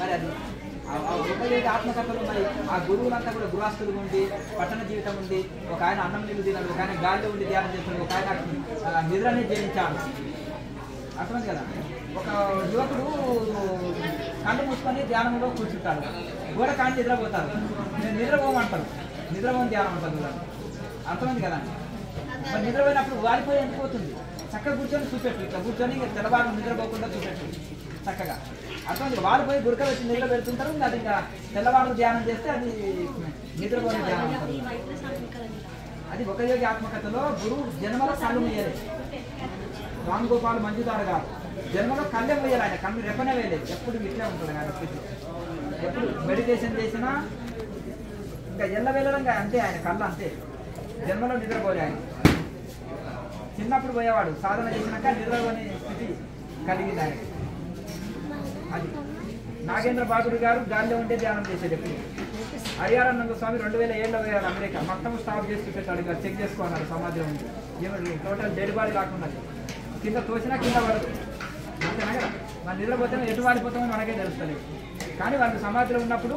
మరి అది ఆ- ఆ ఉపయోగ ఆత్మకథలు ఉన్నాయి ఆ గురువులంతా కూడా గృహస్థులు ఉండి పట్టణ జీవితం ఉంది ఒక ఆయన అన్నం నీళ్ళు తినాడు ఒక ఆయన గాలిలో ఉండి ధ్యానం చేస్తాడు ఒక ఆయన ఆ, నిద్రని జయించాడు అర్థమైంది కదా ఒక యువకుడు కళ్ళు మూసుకొని ధ్యానంలో కూర్చుంటాడు గోడ కాని నిద్రపోతారు నేను నిద్రపోమంటారు నిద్రపోని ధ్యానం అంటారు చూడండి అర్థమైంది కదా మరి నిద్రపోయినప్పుడు వారిపోయి ఎందుకు పోతుంది చక్కగా కూర్చొని చూపెట్టు ఇట్లా కూర్చొని ఇంకా తెల్లవారు నిద్రపోకుండా చూపెట్టు చక్కగా అర్థమైంది వారు పోయి గురక వచ్చి నిద్ర పెడుతుంటారు ఇంకా అది ఇంకా తెల్లవారు ధ్యానం చేస్తే అది నిద్రపోని ధ్యానం అంటారు అది ఒక యోగి ఆత్మకథలో గురువు జన్మలో కళ్ళు ముయ్యలేదు రామ్ గోపాల్ మంజుదారు గారు జన్మలో కళ్ళే వేయాలి ఆయన కళ్ళు రెప్పనే వేయలేదు ఎప్పుడు ఇట్లే ఉంటాడు ఆయన స్థితి ఎప్పుడు మెడిటేషన్ చేసినా ఇంకా ఎల్ల వెళ్ళడంగా అంతే ఆయన కళ్ళు అంతే జన్మలో నిద్రపోలే ఆయన చిన్నప్పుడు పోయేవాడు సాధన చేసినాక నిద్రపోని స్థితి కలిగింది ఆయన అది నాగేంద్ర బాగుడు గారు గాలిలో ఉండే ధ్యానం చేసేది ఎప్పుడు హరియానంద స్వామి రెండు వేల ఏళ్ళలో పోయారు అమెరికా మొత్తం స్టాప్ చేసి పెట్టాడు ఇక చెక్ చేసుకోన్నారు సమాజం ఉంది ఏమి టోటల్ డెడ్ బాడీ కాకుండా కింద తోసినా కింద పడదు అంతేనా కదా మన నిద్రపోతే ఎటు వాడిపోతామో మనకే తెలుస్తలేదు కానీ వాళ్ళు సమాధిలో ఉన్నప్పుడు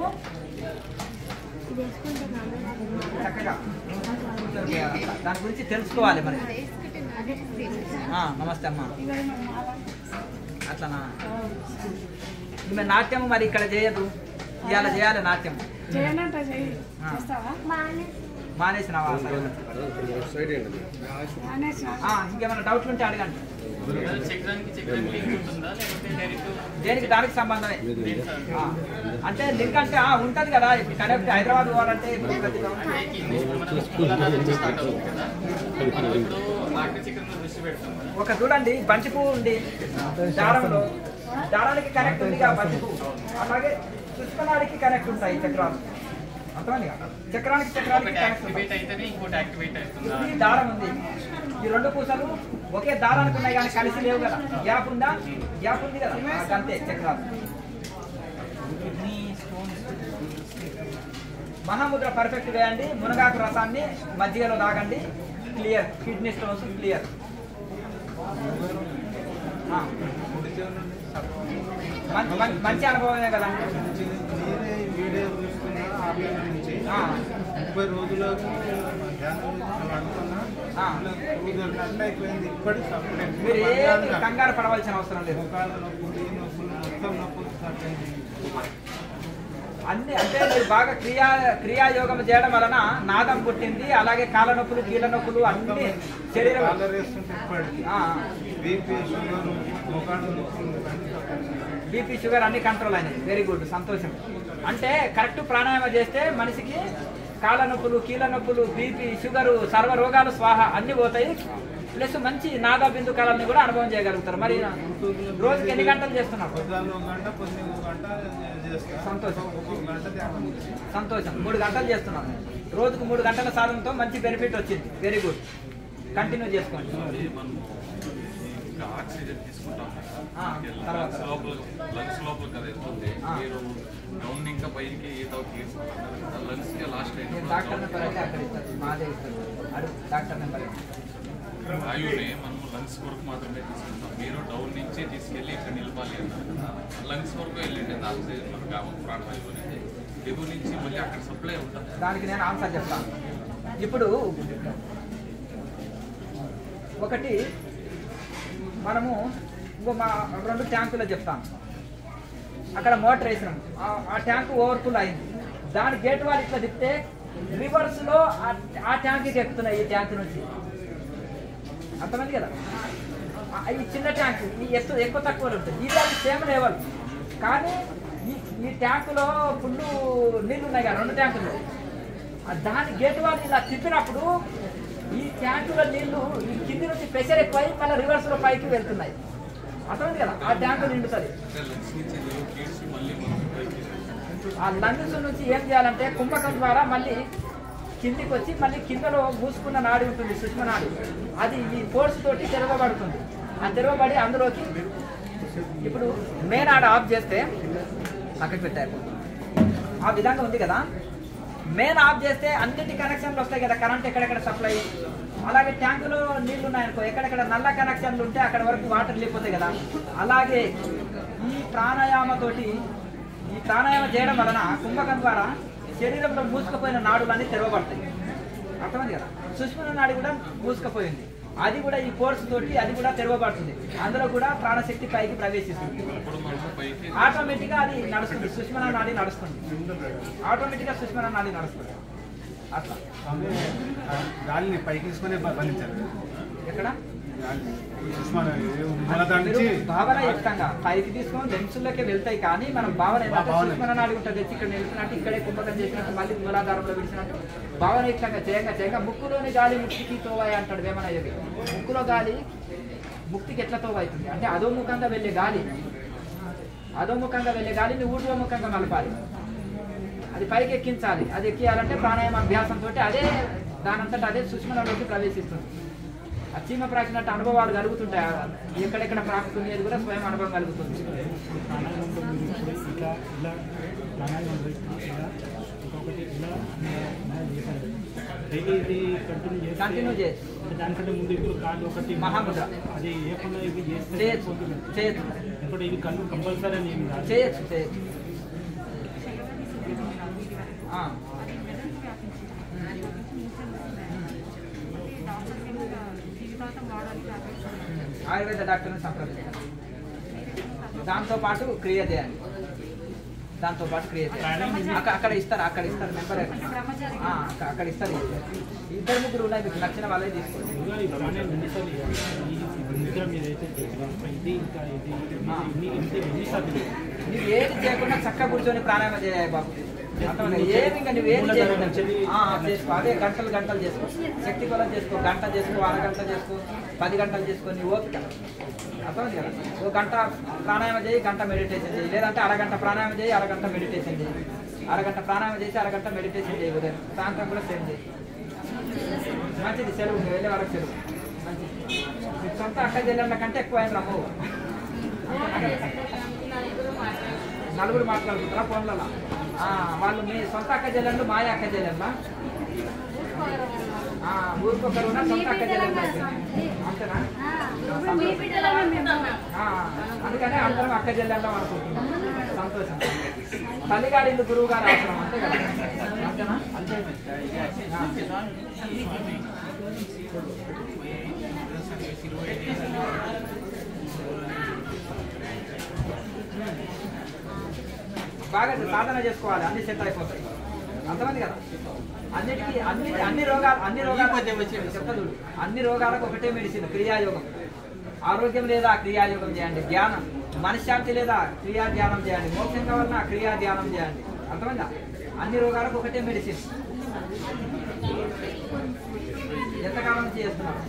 చక్కగా కూర్చొని పోయారు. దాని గురించి తెలుసుకోవాలి మరి ఆ, నమస్తే అమ్మా అట్లనా ఈమె నాట్యం మరి ఇక్కడ చేయదు ఇవాళ చేయాలి నాట్యం చేయనంట చెయ్యి ఆ. చేస్తావా మానేసినావా సరే. మానేసిన ఆ, ఇంకేమైనా డౌట్లు ఉంటే అడగండి చక్రానికి చక్రానికి లింక్ ఉంటుందా లేకపోతే డైరెక్ట్ దేనికి దానికి సంబంధమే ఆ, అంటే లింక్ అంటే ఆ, ఉంటది కదా ఇప్పుడు కనెక్ట్ హైదరాబాద్ పోవాలంటే ఇప్పుడు ప్రతి అంటే కింది మనం మూలాధార నుంచి స్టార్ట్ అవుతుంది కదా మనం ఇప్పుడు నాట్య చక్రంలో దృష్టి పెడతాం కదా ఒక చూడండి బంతి పువ్వు ఉంది దారంలో దారానికి కనెక్ట్ ఉంది కదా బంతి పువ్వు అలాగే పుష్పనాడికి కనెక్ట్ ఉంటాయి చక్రాలు అర్థమైంది కదా చక్రానికి చక్రానికి ఒకటి కనెక్ట్ ఉంటాయి యాక్టివేట్ అయితేనే ఇంకోటి యాక్టివేట్ అవుతుందా ఇది దారం ఉంది ఈ రెండు పూసలు ఒకే దారానికి ఉన్నాయి కానీ కలిసి లేవు కదా గ్యాప్ ఉందా గ్యాప్ ఉంది కదా ఆ, అంతే చక్రాలు కిడ్నీ స్టోన్స్ మహాముద్ర పర్ఫెక్ట్ వేయండి మునగాకు రసాన్ని మజ్జిగలో తాగండి క్లియర్ కిడ్నీ స్టోన్స్ క్లియర్ మంచి అనుభవమే కదా నేనే ఈ వీడియో చూస్తున్నా ఆన్లైన్ నుంచి ఆ. ముప్పై రోజులకు ధ్యానం అనుకున్నా ఆ. రోజులు అయిపోయింది ఇప్పటికి సపరేట్ మీరు ఏమి కంగారు పడవలసిన అవసరం లేదు ముఖాల నొప్పులు ఈ నొప్పులు మొత్తం నొప్పులు స్టార్ట్ అయింది అన్ని అంటే మీరు బాగా క్రియా క్రియాయోగం చేయడం వలన నాదం పుట్టింది అలాగే కాళ్ళ నొప్పులు కీళ్ళ నొప్పులు అన్ని శరీరం కాలర్ వేస్తుంటే ఇప్పటికి ఆ, బీపీ షుగర్ ముఖాల నొప్పులు అన్ని తక్కువ. బీపీ షుగర్ అన్ని కంట్రోల్ అయినాయి వెరీ గుడ్ సంతోషం అంటే కరెక్ట్ ప్రాణాయామం చేస్తే మనిషికి కాళ్ళ నొప్పులు కీళ్ళ నొప్పులు బీపీ షుగరు సర్వ రోగాలు స్వాహ అన్ని పోతాయి ప్లస్ మంచి నాదా బిందు కళల్ని కూడా అనుభవం చేయగలుగుతారు మరి రోజుకి ఎన్ని గంటలు చేస్తున్నారు పొద్దున్న ఒక గంట పొద్దున్న ఒక గంట చేస్తా సంతోషం. ఒక్కొక్క గంట ధ్యానం చేస్తా. సంతోషం మూడు గంటలు చేస్తున్నాను రోజుకు మూడు గంటల సాధనతో మంచి బెనిఫిట్ వచ్చింది వెరీ గుడ్ కంటిన్యూ చేసుకోండి ఇంకా ఆక్సిజన్ తీసుకుంటాం కదా, ఆ, మనకి తర్వాత. లంగ్స్ లోపల లంగ్స్ లోపల కదా వెళ్తుంది ఆ. మీరు డౌన్ ఇంకా పైకి ఏ తావు తీసుకుంటారు కదా లంగ్స్ కి లాస్ట్ నేను డాక్టర్ నెంబర్ అయితే అక్కడ ఇస్తారు మాదే ఇస్తారు అడుగు డాక్టర్ నెంబర్ వాయువుని మనం లంగ్స్ వరకు మాత్రమే తీసుకుంటాం మీరు డౌన్ నుంచి తీసుకెళ్ళి ఇక్కడ నిలపాలి అన్నారు కదా లంగ్స్ వరకు వెళ్ళండి అది ఆక్సిజన్ మనకు కావాలి ప్రాణవాయువు అనేది దిగువ నుంచి మళ్ళీ అక్కడ సప్లై ఉంటుంది దానికి నేను ఆన్సర్ చెప్తాను ఇప్పుడు ఒకటి మనము ఇంకో మా రెండు ట్యాంకులో చెప్తాను అక్కడ మోటార్ వేసినాం ఆ- ఆ ట్యాంక్ ఓవర్ఫుల్ అయింది దాని గేట్ వాళ్ళు ఇట్లా తిప్పితే రివర్స్లో ఆ ట్యాంక్కి ఎక్కుతున్నాయి ఈ ట్యాంక్ నుంచి అర్థమైంది కదా ఆ- ఈ చిన్న ట్యాంక్ ఈ ఎత్తు ఎక్కువ తక్కువ ఉంటుంది ఇది అది సేమ్ లెవెల్ కానీ ఈ ఈ ట్యాంకులో ఫుల్ నీళ్ళు ఉన్నాయి కదా రెండు ట్యాంకులు ఆ దాని గేట్ వాళ్ళు ఇలా తిప్పినప్పుడు ఈ ట్యాంకులో నీళ్లు ఈ కింది నుంచి ప్రెషర్ ఎక్కువై మళ్ళీ రివర్స్లో పైకి వెళ్తున్నాయి అర్థమైంది కదా ఆ ట్యాంకు నిండుతుంది అంటే లంగ్స్ నుంచి దిగువ కీడ్చి మళ్ళీ మనం పైకి ఆ లంగ్స్ నుంచి ఏం చేయాలంటే కుంభకం ద్వారా మళ్ళీ కిందికి వచ్చి మళ్ళీ కిందలో మూసుకున్న నాడి ఉంటుంది సుష్మ నాడి అది ఈ ఫోర్స్ తోటి తెరవబడుతుంది ఆ తెరవబడి అందులోకి ఇప్పుడు మెయిన్ ఆడ ఆఫ్ చేస్తే పక్కకి పెట్టారు ఆ విధంగా ఉంది కదా మెయిన్ ఆఫ్ చేస్తే అన్నిటి కనెక్షన్లు వస్తాయి కదా కరెంట్ ఎక్కడెక్కడ సప్లై అలాగే ట్యాంకులో నీళ్లు ఉన్నాయనుకో ఎక్కడెక్కడ నల్ల కనెక్షన్లు ఉంటే అక్కడ వరకు వాటర్ వెళ్ళిపోతాయి కదా అలాగే ఈ ప్రాణాయామతోటి ఈ ప్రాణాయామం చేయడం వలన కుంభకం ద్వారా శరీరంలో మూసుకుపోయిన నాడులన్నీ తెరవబడతాయి అర్థమైంది కదా సుష్మన నాడి కూడా మూసుకుపోయింది అది కూడా ఈ కోర్సు తోటి అది కూడా తెరవబడుతుంది అందులో కూడా ప్రాణశక్తి పైకి ప్రవేశిస్తుంది ఇప్పుడు మనకు పైకి ఆటోమేటిక్ గా అది నడుస్తుంది సుష్మన నాడి నడుస్తుంది ఆటోమేటిక్ గా సుష్మన నాడి నడుస్తుంది అట్లా స్వామి, ఆ గాలిని పైకి తీసుకొని బంధించారు ఎక్కడ గాలి సుష్మాన్ మూలధనం మీరు నుంచి భావన యుక్తంగా పైకి తీసుకొని లెన్సుల్లోకి వెళ్తాయి కానీ మనం భావన ఏంటంటే భావన. సుష్మన నాడి ఉంటుంది తెచ్చి ఇక్కడ నిలిపినట్టు ఇక్కడే కుంభకం చేసినట్టు మళ్ళీ మూలాధారంలో విడిచినట్టు భావన యుక్తంగా చేయంగా చేయంగా ముక్కులోని గాలి ముక్తికి తోవాయి అంటాడు వేమన యోగి ముక్కులో గాలి ముక్తికి ఎట్లా తోవైతుంది అంటే అధోముఖంగా వెళ్ళే గాలి అధోముఖంగా వెళ్ళే గాలిని ఊర్ధ్వముఖంగా మలపాలి అది పైకి ఎక్కించాలి అది ఎక్కియాలంటే ప్రాణాయామ అభ్యాసంతో అదే దానంతట అదే సుష్మనలోకి ప్రవేశిస్తుంది ఆ చీమ ప్రాకినట్టు అనుభవాలు కలుగుతుంటాయి ఆ ఎక్కడెక్కడ ప్రాకుతుంది అది కూడా స్వయం అనుభవం కలుగుతుంది ప్రాణాయామంలో మీరు ఇప్పుడు ఇట్లా ఇలా ప్రాణాయామం చేస్తున్నారు ఇలా ఇంకొకటి ఇలా ఇలా చేశారు డైలీ ఇది కంటిన్యూ చేస్తే కంటిన్యూ చేసి దానికంటే ముందు ఇప్పుడు కాళ్ళు ఒకటి మహాముద్ర. అది ఏ పనులు ఇవి చేస్తే చేయొచ్చు చేయొచ్చు ఇప్పుడు ఇవి కళ్ళు కంపల్సరీ అని ఏమి కాదు చేయొచ్చు చేయొచ్చు ఆ. ఆయుర్వేద డాక్టర్ని సంప్రదించాలి దాంతో పాటు క్రియ చేయాలి దాంతో పాటు క్రియ చేయాలి అక్కడ అక్కడ ఇస్తారు అక్కడ ఇస్తారు మెంబర్ ఆ, అక్క- అక్కడ ఇస్తారు ఇద్దరు ముగ్గురు ఉన్నాయి మీకు నచ్చిన వాళ్ళే తీసుకోండి ఇంకా ఈ ప్రాణాయామం ఎన్నిసార్లు చేయాలి? ఈ నిద్ర మీద అయితే చేయాలి. ఇది ఇంకా ఇది ఇది ఎన్ని ఎన్ని ఎన్నిసార్లు చేయాలి? నీకు ఏది చేయకుండా చక్కగా కూర్చొని ప్రాణాయామం చేయాలి బాబు అర్థమైందా? ఏది ఇంకా నువ్వు ఏది చేయకుండా ఆ, చేసుకో అదే గంటలు గంటలు చేసుకో శక్తి కొలం చేసుకో గంట చేసుకో అరగంట చేసుకో పది గంటలు చేసుకో నీ ఓపిక అర్థమైంది కదా ఓ గంట ప్రాణాయామం చేయి గంట మెడిటేషన్ చేయి లేదంటే అరగంట ప్రాణాయామం చేయి అరగంట మెడిటేషన్ చేయి అరగంట ప్రాణాయామం చేసి అరగంట మెడిటేషన్ చేయి ఉదయం సాయంత్రం కూడా సేమ్ చేయి మంచిది సెలవు నువ్వు వెళ్ళే వరకు సెలవు మంచిది నీకు సొంత అక్క చెల్లెళ్ళ కంటే ఎక్కువ అయింది రమ్ము నలుగురు మాట్లాడుకుంటారా ఫోన్లలో ఆ, వాళ్ళు మీ సొంత అక్క చెల్లెళ్ళు మాయ అక్క చెల్లెళ్ళ ఊరికొకరు ఉన్న సొంత అక్క చెల్లెళ్ళు అంతేనా ఆ, అందుకనే అందరం అక్క చెల్లెళ్ళం అనుకుంటున్నాం సంతోషం తల్లిగాడి ఇల్లు గురువు గారు అవసరం అంతే కదా అంతేనా అంతే ఆ. బాగా సాధన చేసుకోవాలి అన్ని సెట్ అయిపోతాయి అర్థమైంది కదా అన్నిటికీ అన్ని అన్ని రోగాలు అన్ని రోగాలు చెప్పదు అన్ని రోగాలకు ఒకటే మెడిసిన్ క్రియాయోగం ఆరోగ్యం లేదా క్రియాయోగం చేయండి ధ్యానం మనశ్శాంతి లేదా క్రియా ధ్యానం చేయండి మోక్షం కావాలన్నా క్రియా ధ్యానం చేయండి అర్థమైందా అన్ని రోగాలకు ఒకటే మెడిసిన్ ఎంతకాలం నుంచి చేస్తున్నారు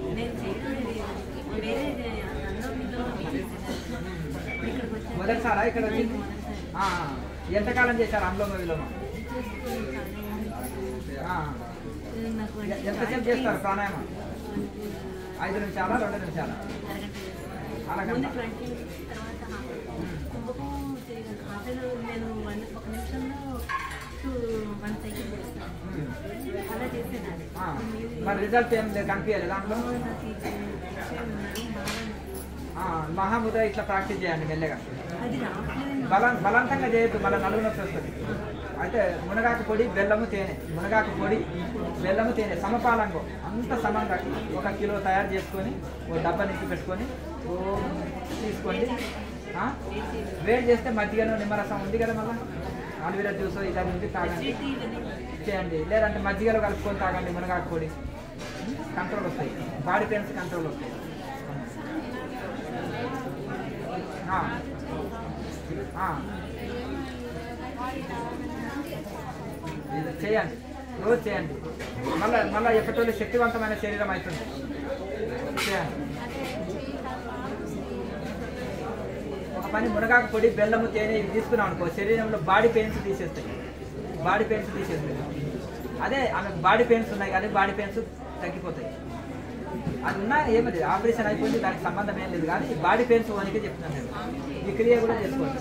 మొదటిసారా ఇక్కడ వచ్చి? ఆ, ఎంతకాలం చేశారు అనులోమ విలోమ ఆ, ఎంతసేపు చేస్తారు ప్రాణాయామం ఐదు నిమిషాలా రెండు నిమిషాలా అరగంట నేను వన్ ఒక నిమిషంలో టూ వన్ సైకిల్ చేస్తాను అలా చేసేదాన్ని ఆ, మరి రిజల్ట్ ఏం లేదు కనిపించలేదు దాంట్లో నాకు ఈ విషయం ఉన్నది బాగా ఆ, మహాముద్ర ఇట్లా ప్రాక్టీస్ చేయండి మెల్లగా అది రావట్లేదు బలం బలవంతంగా చేయొద్దు మళ్ళీ నలుగు నొప్పి వస్తుంది అయితే మునగాకు పొడి బెల్లము తేనె మునగాకు పొడి బెల్లము తేనె సమపాలంగో అంత సమంగా ఒక కిలో తయారు చేసుకొని ఓ డబ్బా నింపి పెట్టుకొని ఓ తీసుకోండి ఆ? వేడి చేస్తే మజ్జిగను నిమ్మరసం ఉంది కదా మళ్ళీ ఆలువీర జ్యూస్ ఇలా ఉంది తాగండి చేయండి లేదంటే మజ్జిగలో కలుపుకొని తాగండి మునగాకు పొడి కంట్రోల్ వస్తాయి బాడీ పెయిన్స్ కంట్రోల్ వస్తాయి ఆ. ఆ. ఇది చేయండి రోజు చేయండి మళ్ళీ మళ్ళీ ఎప్పటి శక్తివంతమైన శరీరం అవుతుంది చేయండి ఒక పని మునగాకు పొడి బెల్లము తేనె ఇవి తీసుకున్నాం అనుకో శరీరంలో బాడీ పెయిన్స్ తీసేస్తాయి బాడీ పెయిన్స్ తీసేస్తాయి అదే ఆమెకు బాడీ పెయిన్స్ ఉన్నాయి కానీ బాడీ పెయిన్స్ తగ్గిపోతాయి అది ఉన్నా ఏమది ఆపరేషన్ అయిపోయింది దానికి సంబంధం ఏం లేదు కానీ బాడీ పెయిన్స్ వనికే చెప్తున్నాను నేను ఈ క్రియ కూడా చేసుకోవచ్చు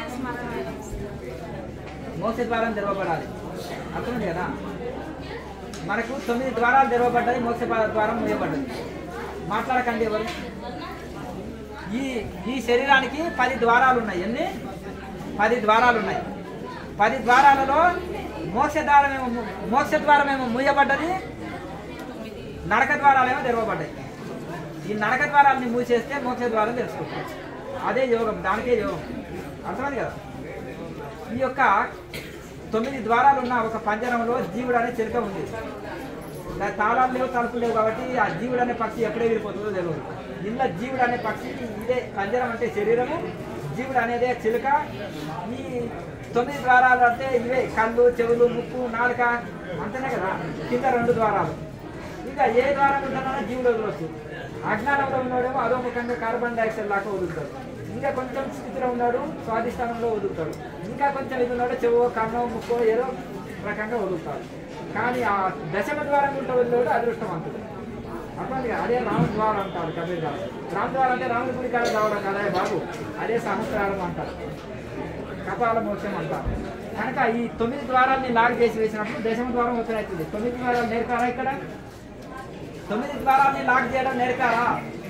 మోస ద్వారం తెరవబడాలి అర్థమైంది కదా మనకు తొమ్మిది ద్వారాలు తెరవబడ్డాయి మోస ద్వారం మూయబడ్డది మాట్లాడకండి ఎవరు ఈ ఈ శరీరానికి పది ద్వారాలు ఉన్నాయి ఎన్ని పది ద్వారాలు ఉన్నాయి పది ద్వారాలలో మోక్ష ద్వారమేమో ము- మోక్ష ద్వారమేమో మూయబడ్డది నరక ద్వారాలేమో తెరవబడ్డాయి ఈ నరక ద్వారాలని మూసేస్తే మోక్ష ద్వారం తెలుసుకుంటాం అదే యోగం దానికే యోగం అర్థమైంది కదా ఈ యొక్క తొమ్మిది ద్వారాలు ఉన్న ఒక పంజరంలో జీవుడు అనే చిలుక ఉంది దాని తాళాలు లేవు తలుపులు లేవు కాబట్టి ఆ జీవుడు అనే పక్షి ఎప్పుడే వెళ్ళిపోతుందో తెలియదు ఇందులో జీవుడు అనే పక్షి ఇదే పంజరం అంటే శరీరము జీవుడు అనేదే చిలుక ఈ తొమ్మిది ద్వారాలు అంటే ఇవే కళ్ళు చెవులు ముక్కు నాలుక అంతేనే కదా కింద రెండు ద్వారాలు ఇంకా ఏ ద్వారం ఉంటున్నా జీవుడు వదలవచ్చు అజ్ఞానంలో ఉన్నాడేమో అధోముఖంగా కార్బన్ డైఆక్సైడ్ లాగా వదులుతాడు ఇంకా కొంచెం స్థితిలో ఉన్నాడు స్వాధిష్టానంలో వదులుతాడు ఇంకా కొంచెం ఇది ఉన్నాడు చెవో కన్నో ముక్కో ఏదో రకంగా వదులుతాడు కానీ ఆ దశమ ద్వారం ఉంటే వదిలేడు అదృష్టవంతుడు అర్థమైంది కదా అదే రామ ద్వారం అంటారు కబీర్ గారు రామ ద్వారం అంటే రాముడి గుడి కాడ రావడం కదా బాబు అదే సహస్రారం అంటారు కపాల మోక్షం అంటారు కనుక ఈ తొమ్మిది ద్వారాన్ని లాగ్ చేసి వేసినప్పుడు దశమ ద్వారం ఓపెన్ అవుతుంది తొమ్మిది ద్వారాలు నేర్పారా ఇక్కడ తొమ్మిది ద్వారాన్ని లాక్ చేయడం నేర్పారా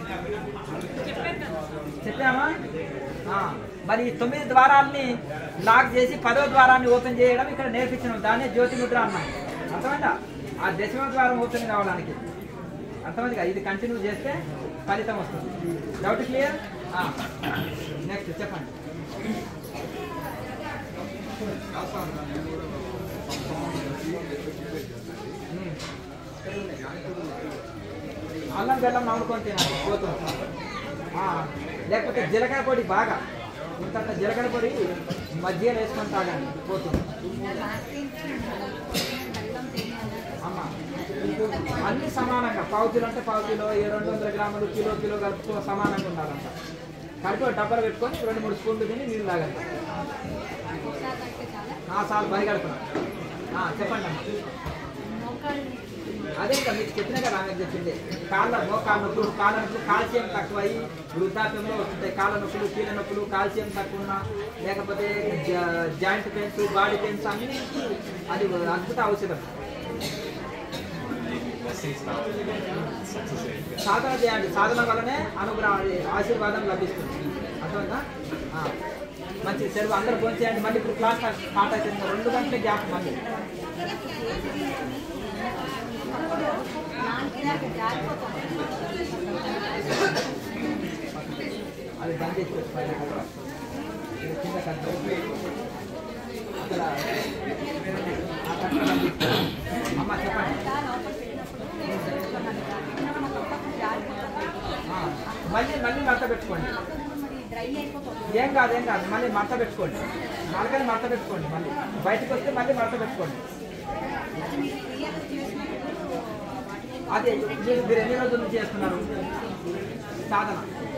చెప్పామా ఆ, మరి ఈ తొమ్మిది ద్వారాల్ని లాక్ చేసి పదో ద్వారాన్ని ఓపెన్ చేయడం ఇక్కడ నేర్పించినాం దాన్నే జ్యోతి ముద్ర అన్నాం అర్థమైందా ఆ దశమ ద్వారం ఓపెన్ కావడానికి అర్థమైంది కదా ఇది కంటిన్యూ చేస్తే ఫలితం వస్తుంది డౌట్ క్లియర్ నెక్స్ట్ చెప్పండి ఉమ్. అల్లం బెల్లం నవ్వుకొని తినాలి పోతుంది ఆ, లేకపోతే జీలకర్ర పొడి బాగా ఇంత జీలకర్ర పొడి మజ్జిగ వేసుకొని తాగండి పోతుంది అమ్మ అన్ని సమానంగా పావు కిలో అంటే పావు కిలో ఏ రెండు వందల గ్రాములు కిలో కిలో కలుపుకో సమానంగా ఉండాలంట కలిపి ఒక డబ్బాలు పెట్టుకొని రెండు మూడు స్పూన్లు తిని నీళ్ళు తాగండి ఆ సార్లు బరి కడుపున చెప్పండి అమ్మ అదే ఇంకా మీకు చెప్పిన కదా ఆమెకు చెప్పింది కాళ్ళ మోకాళ్ళ నొప్పులు కాళ్ళ నొప్పులు కాల్షియం తక్కువ అయ్యి వృద్ధాప్యంలో వస్తుంటాయి కాళ్ళ నొప్పులు కీళ్ళ నొప్పులు కాల్షియం తక్కువ ఉన్నా లేకపోతే జా- జాయింట్ పెయిన్స్ బాడీ పెయిన్స్ అన్నిటికీ అది అద్భుత ఔషధం సాధన చేయండి సాధన వల్లనే అనుగ్రహం అది ఆశీర్వాదం లభిస్తుంది అర్థమైందా ఆ. మంచి సెలవు అందరూ ఫోన్ చేయండి మళ్ళీ ఇప్పుడు క్లాస్ స్టార్ట్ అవుతుంది రెండు గంటల గ్యాప్ మళ్ళీ అది బంద్ చేసి పెట్టు పైన కట్ట. ఇది కింద కట్ట. అక్కడ ఆ కట్ట బంద్ చేసి పెట్టు. అమ్మ చెప్పండి ఆ, మళ్ళీ మళ్ళీ మడత పెట్టుకోండి ఏం కాదు ఏం కాదు మళ్ళీ మడత పెట్టుకోండి నాలుగని మడత పెట్టుకోండి మళ్ళీ బయటకు వస్తే మళ్ళీ మడత పెట్టుకోండి అదే మీరు మీరు ఎన్ని రోజుల నుంచి చేస్తున్నారు సాధన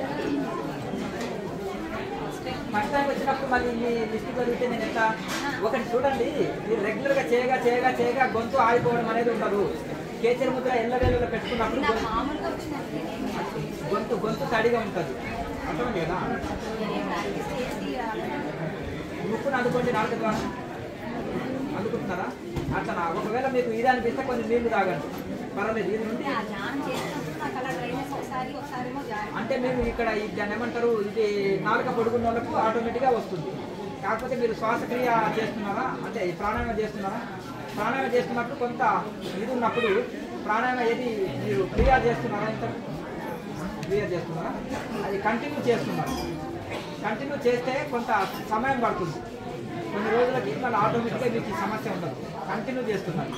ఫస్ట్ టైం వచ్చినప్పుడు మళ్ళీ మీ లిస్ట్ చదివితే నేను ఎంత ఒకటి చూడండి మీరు రెగ్యులర్గా చేయగా చేయగా చేయగా గొంతు ఆగిపోవడం అనేది ఉండదు కేచర్ ముద్ర ఎల్లవేళలో పెట్టుకున్నప్పుడు గొంతు- గొంతు గొంతు తడిగా ఉంటుంది అర్థమైంది కదా ముక్కును అందుకోండి నాలుగు ద్వారా అందుకుంటున్నారా అట్లా ఒకవేళ మీకు ఇది అనిపిస్తే కొన్ని నీళ్లు తాగండి పర్వాలేదు ఇది నుండి అంటే మీరు ఇక్కడ ఈ దాన్ని ఏమంటారు ఇది నాలుక పొడుగున్న వాళ్ళకు ఆటోమేటిక్గా వస్తుంది కాకపోతే మీరు శ్వాసక్రియ చేస్తున్నారా అంటే ఈ ప్రాణాయామం చేస్తున్నారా ప్రాణాయామం చేస్తున్నప్పుడు కొంత ఇది ఉన్నప్పుడు ప్రాణాయామం ఏది మీరు క్రియ చేస్తున్నారా ఇంత క్రియ చేస్తున్నారా అది కంటిన్యూ చేస్తున్నారు కంటిన్యూ చేస్తే కొంత సమయం పడుతుంది కొన్ని రోజులకి మళ్ళీ ఆటోమేటిక్గా మీకు ఈ సమస్య ఉండదు కంటిన్యూ చేస్తున్నారు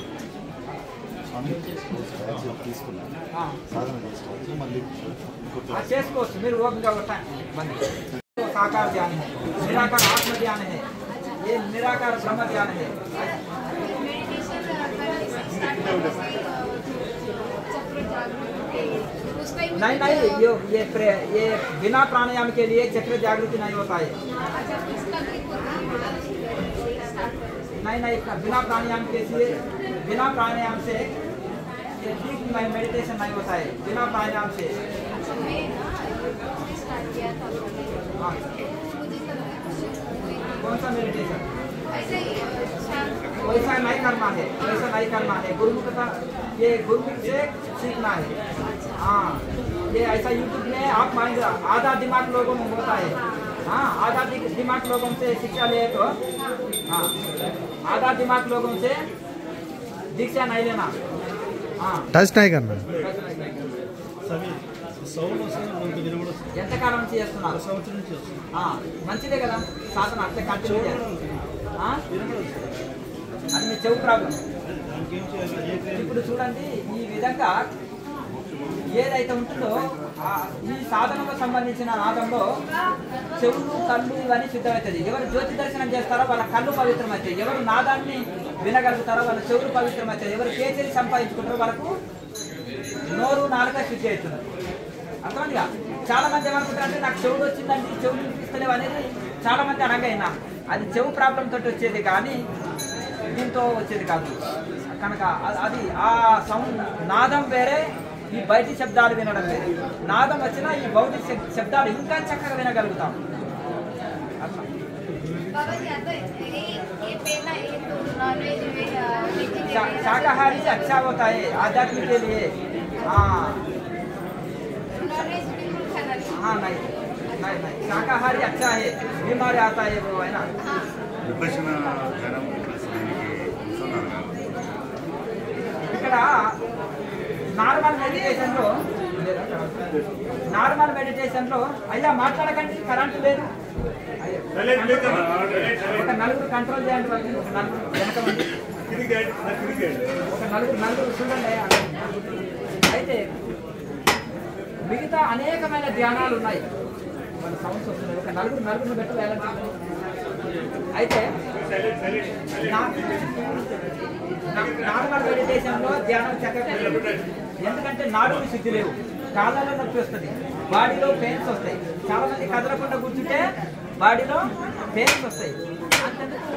తీసుకున్నాను ఆ. సాధన చేసుకోవచ్చు మళ్ళీ हाँ, చేసుకోవచ్చు మీరు ఓపిక ఉంటాయి బండి साकार ध्यान है निराकार आत्म ध्यान है ये निराकार ब्रह्म ध्यान है नहीं नहीं ये ये प्रे- ये बिना प्राणायाम के लिए चक्र जागृति नहीं होता है नहीं नहीं बिना प्राणायाम के लिए बिना प्राणायाम से ये डीप मेडिटेशन नहीं होता है बिना प्राणायाम से हाँ कौन सा मेडिटेशन वैसा नहीं करना है वैसा नहीं करना है गुरुमुखता ये गुरुमुख से सीखना है हाँ ये ऐसा यूट्यूब में आप माइंड आधा दिमाग लोगों में होता है हाँ आधा दि- दिमाग लोगों से शिक्षा ले तो हाँ आधा दिमाग लोगों से दीक्षा नहीं लेना हाँ టచ్ నాయక్ అన్న సవి సౌండ్ వస్తుంది మనకు వినబడి వస్తుంది ఎంతకాలం నుంచి చేస్తున్నారు సంవత్సరం నుంచి వస్తుంది ఆ, మంచిదే కదా సాధన అట్లే కంటిన్యూ చేయాలి ఆ? అది మీ చెవు ప్రాబ్లం దానికి ఏం చేయాలి ఏ పేరు ఇప్పుడు చూడండి ఈ విధంగా ఏదైతే ఉంటుందో ఆ ఈ సాధనకు సంబంధించిన నాదంలో చెవులు కళ్ళు ఇవన్నీ శుద్ధమవుతుంది ఎవరు జ్యోతి దర్శనం చేస్తారో వాళ్ళ కళ్ళు పవిత్రమవుతాయి ఎవరు నాదాన్ని వినగలుగుతారో వాళ్ళ చెవులు పవిత్రమవుతాయి ఎవరు కేసరి సంపాదించుకుంటారో వాళ్ళకు నోరు నాలుక శుద్ధి అవుతుంది అర్థమైందిగా చాలా మంది ఏమనుకుంటారంటే నాకు చెవులు వచ్చిందండి చెవులు వినిపిస్తలేవు అనేది చాలా మంది అనగైనా అది చెవు ప్రాబ్లం తోటి వచ్చేది కానీ దీంతో వచ్చేది కాదు కనుక అ- అది ఆ సౌండ్ నాదం వేరే ఈ బయటి శబ్దాలు వినడం వేరే నాదం వచ్చినా ఈ భౌతిక శబ్- శబ్దాలు ఇంకా చక్కగా వినగలుగుతాం అట్లా बाबा जी आता है ये ये पहला ये तो नॉनवेज शा- शाकाहारी से अच्छा होता है आध्यात्मिक के लिए हाँ नॉनवेज बिल्कुल खाना नहीं हाँ नहीं नहीं नहीं शाकाहारी अच्छा है बीमारी आता है वो है ना విభజన ధ్యానం దీనికి అనుసంధానం ఇక్కడ నార్మల్ మెడిటేషన్ లో నార్మల్ మెడిటేషన్ లో అయ్యా మాట్లాడకండి కరెంటు లేదు అయ్యా, ఒక నలుగురు కంట్రోల్ చేయండి వాళ్ళని, ఒక నలుగురు వెనక ఉంది ఒక నలుగురు నలుగురు చూడండి అయితే మిగతా అనేకమైన ధ్యానాలు ఉన్నాయి మన సౌండ్స్ వస్తున్నాయి ఒక నలుగురు నలుగురు పెట్టు వేయాలంటే అయితే నా- నా- నార్మల్ మెడిటేషన్ లో ధ్యానం చక్కగా కుదరదు. ఎందుకంటే నాడుకు శుద్ధి లేవు కాళ్ళలో నొప్పి వస్తుంది బాడీలో పెయిన్స్ వస్తాయి చాలా మంది కదలకుండా కూర్చుంటే బాడీలో పెయిన్స్ వస్తాయి అంతెందుకు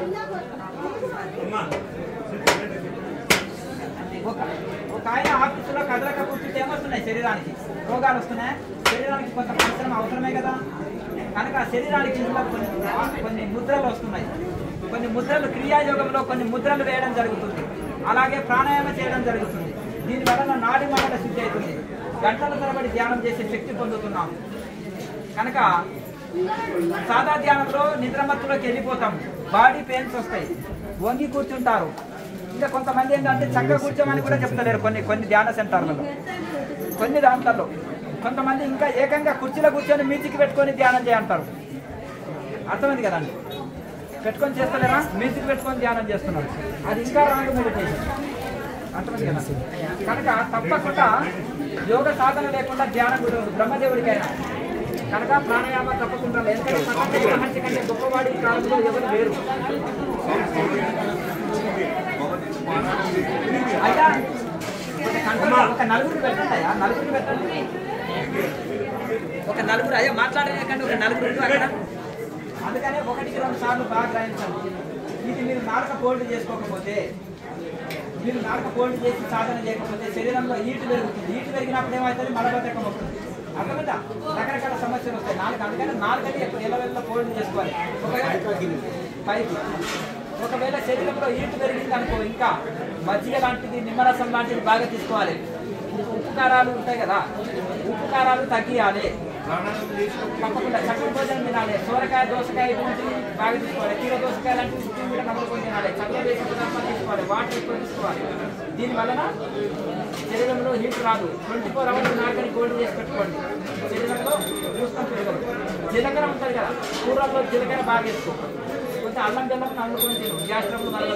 ఒక ఒక ఆయన ఆఫీసులో కదలక కూర్చుంటే ఏమొస్తున్నాయి శరీరానికి రోగాలు వస్తున్నాయి శరీరానికి కొంత పరిశ్రమ అవసరమే కదా కనుక శరీరానికి ఇందులో కొన్ని కొన్ని ముద్రలు వస్తున్నాయి కొన్ని ముద్రలు క్రియాయోగంలో కొన్ని ముద్రలు వేయడం జరుగుతుంది అలాగే ప్రాణాయామం చేయడం జరుగుతుంది దీని వలన నాడి మండల శుద్ధి అవుతుంది గంటల తరబడి ధ్యానం చేసే శక్తి పొందుతున్నాం కనుక సాదా ధ్యానంలో నిద్రమత్తులోకి వెళ్ళిపోతాం బాడీ పెయిన్స్ వస్తాయి వంగి కూర్చుంటారు ఇంకా కొంతమంది ఏంటంటే చక్కగా కూర్చోమని కూడా చెప్తలేరు కొన్ని కొన్ని ధ్యాన సెంటర్లలో కొన్ని దాంట్లలో కొంతమంది ఇంకా ఏకంగా కుర్చీలో కూర్చొని మ్యూజిక్ పెట్టుకొని ధ్యానం చేయంటారు అర్థమైంది కదండి పెట్టుకొని చేస్తలేరా మ్యూజిక్ పెట్టుకొని ధ్యానం చేస్తున్నారు అది ఇంకా రాంగ్ మెడిటేషన్ అర్థమైంది కదా కనుక తప్పకుండా యోగ సాధన లేకుండా ధ్యానం కుదరదు బ్రహ్మదేవుడికైనా కనుక ప్రాణాయామం తప్పకుండా ఉండాలి. ఎందుకంటే పతంజలి మహర్షి కంటే గొప్పవాడి ఈ కాలంలో ఎవరు లేరు అయ్యా ఒక కంట్రోల్ ఒక నలుగురు పెట్టండి అయ్యా నలుగురు పెట్టండి ఒక నలుగురు అయ్యా మాట్లాడలేకండి ఒక నలుగురు ఉంటూ అక్కడ అందుకనే ఒకటికి రెండు సార్లు బాగా గ్రహించండి ఇది మీరు నాలుక ఫోల్డ్ చేసుకోకపోతే మీరు నాలుక ఫోల్డ్ చేసి సాధన చేయకపోతే శరీరంలో ఈటు పెరుగుతుంది ఈటు పెరిగినప్పుడు ఏమవుతుంది మలబద్ధకం వస్తుంది అర్థమైందా రకరకాల సమస్యలు వస్తాయి నాలుగు అందుకని నాలుగని ఎప్పుడు ఎలవెల్ల ఫోల్డ్ చేసుకోవాలి ఒకవేళ పైకి ఒకవేళ శరీరంలో ఈటు పెరిగింది అనుకో ఇంకా మజ్జిగ లాంటిది నిమ్మరసం లాంటిది బాగా తీసుకోవాలి ఉప్పు ఉప్పు కారాలు ఉంటాయి కదా ఉప్పు కారాలు తగ్గియాలి తప్పకుండా చక్కటి భోజనం తినాలి సోరకాయ దోసకాయ ఇటువంటివి బాగా తీసుకోవాలి కీర దోసకాయ లాంటివి ఉప్పు కూడా నమ్ముకొని తినాలి చక్కగా వేసిన పదార్థాలు తీసుకోవాలి వాటర్ ఎక్కువ తీసుకోవాలి దీని వలన శరీరంలో హీట్ రాదు ట్వంటీ ఫోర్ అవర్స్ నాకని కోల్డ్ చేసి పెట్టుకోండి శరీరంలో చూస్తాం పెరగదు జీలకర్ర ఉంటుంది కదా కూరల్లో జీలకర్ర బాగా వేసుకో కొంచెం అల్లం బెల్లం నమ్ముకొని తిను గ్యాస్ ట్రబుల్ మళ్ళీ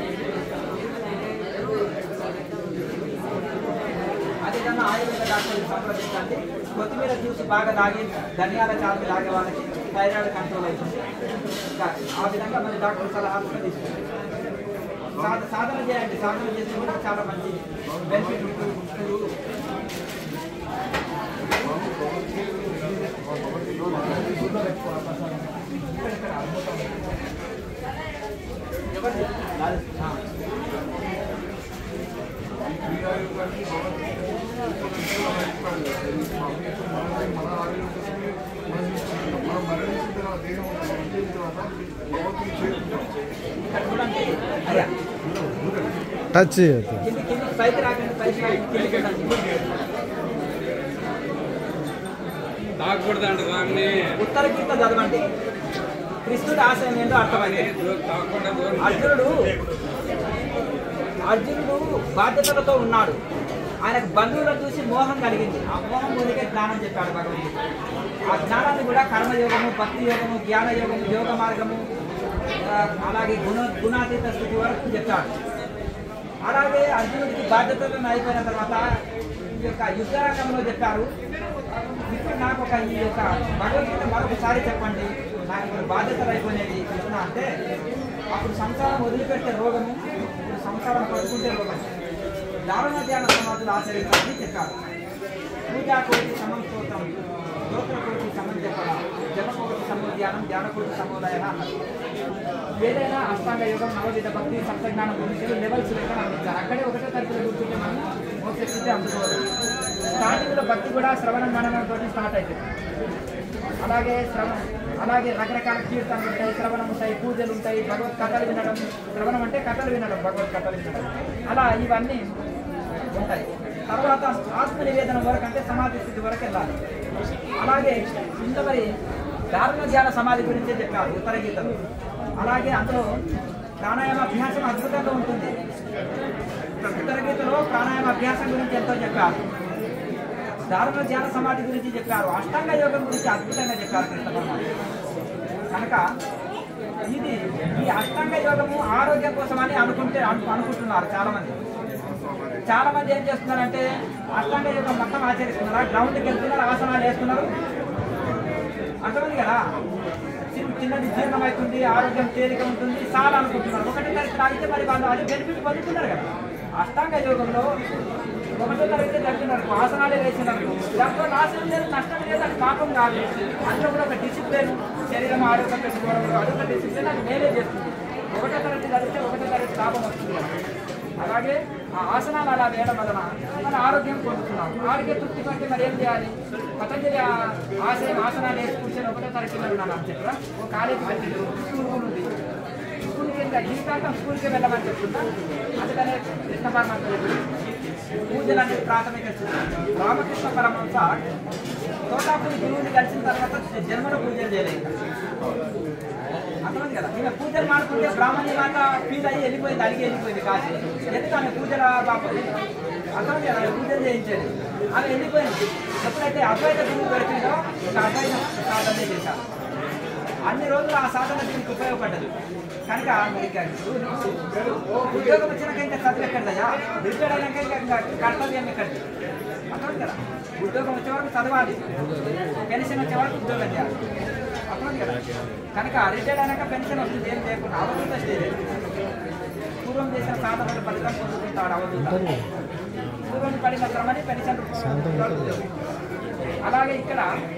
అదేవిధంగా ఆయుర్వేద డాక్టర్ని సంప్రదించండి కొత్తిమీర జ్యూస్ బాగా తాగి ధనియాల చాలు తాగే వాళ్ళకి థైరాయిడ్ కంట్రోల్ అవుతుంది ఇంకా ఆ విధంగా మన డాక్టర్ సలహాలు కూడా తీసుకోండి సాధ- సాధన చేయండి సాధన చేస్తే కూడా చాలా మంచి బెనిఫిట్ ఉంటుంది ఎవరిది? ఆ. ఇక్కడ చూడండి అయ్యా టచ్ చేయొద్దు కింది కింది పైకి రాకండి పైకి రాకండి కిందికి వెళ్ళండి తాగకూడదండి రాంగ్ని ఉత్తర గీత చదవండి కృష్ణుడి ఆశయం ఏంటో అర్థమైంది తాగకుండా దూరం అర్జునుడు అర్జునుడు బాధ్యతలతో ఉన్నాడు ఆయనకు బంధువులను చూసి మోహం కలిగింది ఆ మోహం ముందుకే జ్ఞానం చెప్పాడు భగవద్గీత ఆ జ్ఞానాన్ని కూడా కర్మయోగము భక్తి యోగము జ్ఞాన యోగము యోగ మార్గము ఆ, అలాగే గుణ గుణాతీత స్థితి వరకు చెప్పాడు అలాగే అర్జునుడికి బాధ్యతలను అయిపోయిన తర్వాత ఈ యొక్క యుద్ధరంగంలో చెప్పారు ఇప్పుడు నాకు ఒక ఈ యొక్క భగవద్గీత మరొకసారి చెప్పండి నాకు ఇప్పుడు బాధ్యతలు అయిపోయినది కృష్ణ అంటే అప్పుడు సంసారం వదిలిపెట్టే రోగము ఇప్పుడు సంసారం పడుకుంటే రోగం దారుణ ధ్యాన సమాధులు ఆచరించాలని చెప్పారు పూజా కోటి సమం స్తోత్రం స్తోత్ర కోటి సమం చెప్పడ జప కోటి సమో ధ్యానం ధ్యాన కోటి సమోదయన అన్నారు ఏదైనా అష్టాంగ యోగం నవవిధ భక్తి సప్తజ్ఞానం గురించి లెవెల్స్ లెక్క అందించారు అక్కడే ఒకటే తరగతిలో కూర్చుంటే మనం మోక్షిస్తే అందుకోవాలి స్టార్టింగ్లో భక్తి కూడా శ్రవణ మననంతో స్టార్ట్ అవుతుంది అలాగే శ్రవణ అలాగే రకరకాల కీర్తనలు ఉంటాయి శ్రవణం ఉంటాయి పూజలు ఉంటాయి భగవత్ కథలు వినడం శ్రవణం అంటే కథలు వినడం భగవత్ కథలు వినడం అలా ఇవన్నీ ఉంటాయి తర్వాత ఆత్మ నివేదన వరకు అంటే సమాధి స్థితి వరకు వెళ్ళాలి అలాగే కింద మరి దారుణ ధ్యాన సమాధి గురించే చెప్పారు ఉత్తర గీతలు అలాగే అందులో ప్రాణాయామ అభ్యాసం అద్భుతంగా ఉంటుంది ఉత్తర గీతలో ప్రాణాయామ అభ్యాసం గురించి ఎంతో చెప్పారు దారుణ ధ్యాన సమాధి గురించి చెప్పారు అష్టాంగ యోగం గురించి అద్భుతంగా చెప్పారు కృష్ణ పరమాత్మ కనుక ఇది ఈ అష్టాంగ యోగము ఆరోగ్యం కోసమని అనుకుంటే అను- అనుకుంటున్నారు చాలా మంది చాలా మంది ఏం చేస్తున్నారంటే అష్టాంగ యోగం మొత్తం ఆచరిస్తున్నారు గ్రౌండ్కి వెళ్తున్నారు ఆసనాలు వేస్తున్నారు అర్థమైంది కదా చిన్న- చిన్నది జీర్ణం అవుతుంది ఆరోగ్యం తేలిక ఉంటుంది చాలా అనుకుంటున్నారు ఒకటి తరగతి తాగితే మరి వాళ్ళు అది బెనిఫిట్ పొందుతున్నారు కదా అష్టాంగ యోగంలో ఒకటో తరగతి చదువుతున్నారు ఆసనాలే వేసినారు దాంట్లో నాశనం లేదు నష్టం లేదు అది పాపం కాదు అందులో కూడా ఒక డిసిప్లిన్ శరీరం ఆరోగ్యం పెట్టుకోవడం అదొక డిసిప్లిన్ అది మేలే చేస్తుంది ఒకటో తరగతి చదివితే ఒకటో తరగతి లాభం వస్తుంది కదా. అలాగే ఆ ఆసనాలు అలా వేయడం వలన మన ఆరోగ్యం పొందుతున్నాం ఆరోగ్య తృప్తి పట్టి మరి ఏం చేయాలి పతంజలి ఆ- ఆశయం ఆసనాలు వేసి కూర్చొని ఒకటో తరగతిలో ఉన్నాను అని చెప్పరా ఒక కాలేజీ పెట్టిండు స్కూల్ కూడా ఉంది స్కూల్కి ఇంకా జీవితాంతం స్కూల్కి వెళ్ళమని చెప్తున్నా అందుకనే కృష్ణ పరమాత్మ చెప్పింది. పూజలు అనేది ప్రాథమిక స్థితి. రామకృష్ణ పరమహంస తోటాపురి గురువుని కలిసిన తర్వాత జన్మలో పూజలు చేయలేదు అర్థమైంది కదా ఈమె పూజలు మాడుతుంటే బ్రాహ్మణి మాత ఫీల్ అయ్యి వెళ్ళిపోయింది అడిగి వెళ్ళిపోయింది కాశీ ఎందుకు ఆమె పూజల బాప అర్థమైంది కదా ఆమె పూజలు చేయించేది ఆమె వెళ్ళిపోయింది ఎప్పుడైతే అద్వైత గురువు దొరికిందో ఇక అద్వైత సాధనే చేశారు అన్ని రోజులు ఆ సాధన దీనికి ఉపయోగపడ్డది కనుక మరి ఇక ఉద్యోగం వచ్చినాక ఇంకా చదువు ఎక్కడదయ్యా రిటైర్ అయినాక ఇంకా ఇంకా కర్తవ్యం ఎక్కడిది అర్థమైంది కదా ఉద్యోగం వచ్చే వరకు చదవాలి పెన్షన్ వచ్చే వరకు ఉద్యోగం చేయాలి అర్థమైంది కదా కనుక రిటైర్ అయినాక పెన్షన్ వస్తుంది ఏం చేయకుండా అవధూత స్టేజ్ పూర్వం చేసిన సాధనల ఫలితం పొందుతుంటాడు అవధూత పూర్వం పడిన క్రమని పెన్షన్ రూపంలో ఉద్యోగం. అలాగే ఇక్కడ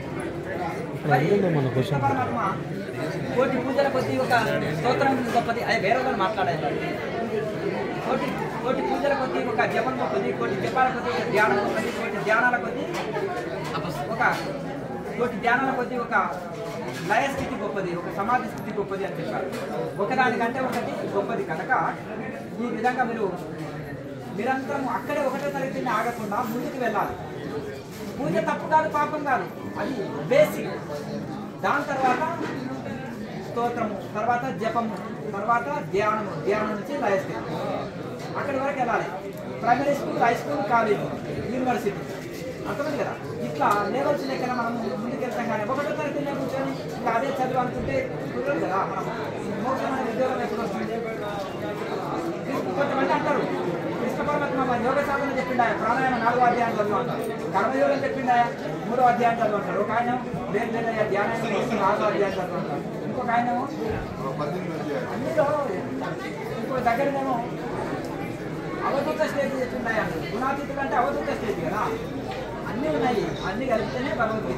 మరి కృష్ణ పరమాత్మ కోటి పూజల కొద్దీ ఒక స్తోత్రం గొప్పది అది వేరే వాళ్ళు మాట్లాడాలి కోటి కోటి పూజల కొద్దీ ఒక జపం గొప్పది కోటి జపాల కొద్దీ ఒక ధ్యానం గొప్పది కోటి ధ్యానాల కొద్దీ ఒక కోటి ధ్యానాల కొద్దీ ఒక లయ స్థితి గొప్పది ఒక సమాధి స్థితి గొప్పది అని చెప్పారు ఒకదానికంటే ఒకటి గొప్పది కనుక ఈ విధంగా మీరు నిరంతరం అక్కడే ఒకటే తరగతిని ఆగకుండా ముందుకు వెళ్ళాలి పూజ తప్పు కాదు పాపం కాదు అది బేసిక్ దాని తర్వాత స్తోత్రము తర్వాత జపము తర్వాత ధ్యానము ధ్యానం నుంచి లయస్థితి అక్కడి వరకు వెళ్ళాలి primary school high school college university అర్థమైంది కదా ఇట్లా లెవెల్స్ లెక్కన మనం ముందుకు వెళ్తాం కానీ ఒకటో తరగతిలో కూర్చొని ఇంకా అదే చదువు అనుకుంటే కుదరదు కదా మనం మోక్షమైన ఉద్యోగం ఎప్పుడు వస్తుంది కొంతమంది అంటారు కృష్ణ పరమాత్మ మా యోగ సాధన చెప్పిండా ప్రాణాయామ నాలుగో అధ్యాయం చదువు అంటారు కర్మయోగం చెప్పిండా మూడో అధ్యాయం చదువు అంటారు ఒక ఆయన లేదు లేదయ్యా ధ్యానం చేసి నాలుగో అధ్యాయం చదువు అంటారు ఇంకొక ఆయన అన్నిలో ఇంకో దగ్గరనేమో అవధూత స్టేజ్ చెప్పిండా గుణాతీతులు అంటే అవధూత స్టేజ్ కదా అన్నీ ఉన్నాయి అన్నీ కలిపితేనే భగవద్గీత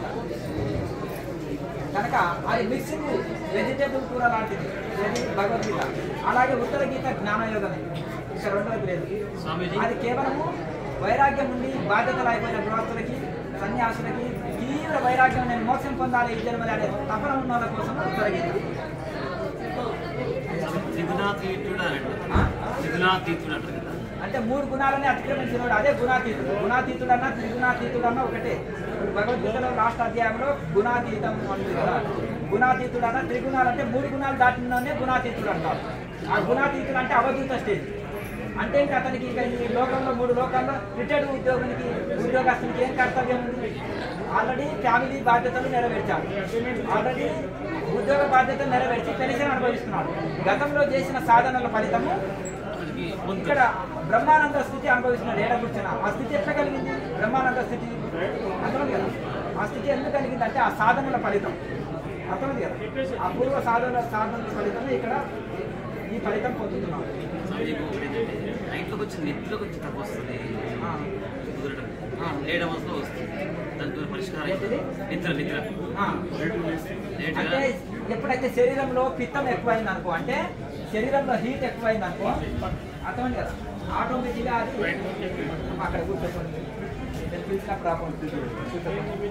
కనుక అది మిక్సింగ్ వెజిటేబుల్ కూర లాంటిది ఇది భగవద్గీత అలాగే ఉత్తర గీత జ్ఞానయోగమే ఇక రెండవది లేదు అది కేవలము వైరాగ్యం ఉండి బాధ్యతలు అయిపోయిన గృహస్థులకి సన్యాసులకి తీవ్ర వైరాగ్యం నేను మోక్షం పొందాలి ఈ జన్మలు అనే తపన ఉన్న వాళ్ళ కోసం ఉత్తర గీత త్రిగుణాతీతుడు అని అంటారు ఆ? త్రిగుణాతీతుడు అంటారు కదా అంటే మూడు గుణాలని అతిక్రమించినవాడు అదే గుణాతీతుడు గుణాతీతుడు అన్న త్రిగుణాతీతుడు అన్న ఒకటే ఇప్పుడు భగవద్గీతలో లాస్ట్ అధ్యాయంలో గుణాతీతం అంటుంది కదా గుణాతీతుడు అన్న త్రిగుణాలు అంటే మూడు గుణాలు దాటిననే గుణాతీతుడు అంటారు ఆ గుణాతీతుడు అంటే అవధూత స్టేజ్ అంటే ఇంకా అతనికి ఇక ఈ లోకంలో మూడు లోకాల్లో రిటైర్డ్ ఉద్యోగునికి ఉద్యోగస్తునికి ఏం కర్తవ్యం ఉంది ఆల్రెడీ ఫ్యామిలీ బాధ్యతలు నెరవేర్చాడు ఆల్రెడీ ఉద్యోగ బాధ్యతలు నెరవేర్చి పెన్షన్ అనుభవిస్తున్నాడు గతంలో చేసిన సాధనల ఫలితము ఇక్కడ బ్రహ్మానంద స్థితి అనుభవిస్తున్నాడు ఏడ కూర్చున్న ఆ స్థితి ఎట్లా కలిగింది బ్రహ్మానంద స్థితి అర్థమైంది కదా ఆ స్థితి ఎందుకు కలిగింది అంటే ఆ సాధనల ఫలితం అర్థమైంది కదా ఆ పూర్వ సాధన సాధనల ఫలితం ఇక్కడ ఈ ఫలితం పొందుతున్నాం నైట్లోకి వచ్చి నిద్రలోకి వచ్చి తక్కువ వస్తుంది ఆ. కుదరడం లేట్ అవర్స్లో వస్తుంది దాని ద్వారా పరిష్కారం ఏంటిది? నిద్ర నిద్ర ఆ. లేట్గా అంటే ఎప్పుడైతే శరీరంలో పిత్తం ఎక్కువైంది అనుకో అంటే శరీరంలో హీట్ ఎక్కువైంది అనుకో అర్థమైంది కదా ఆటోమేటిక్గా అది అక్కడ కూర్చోండి నేను పిలిచినప్పుడు రాకుండా కూర్చోండి.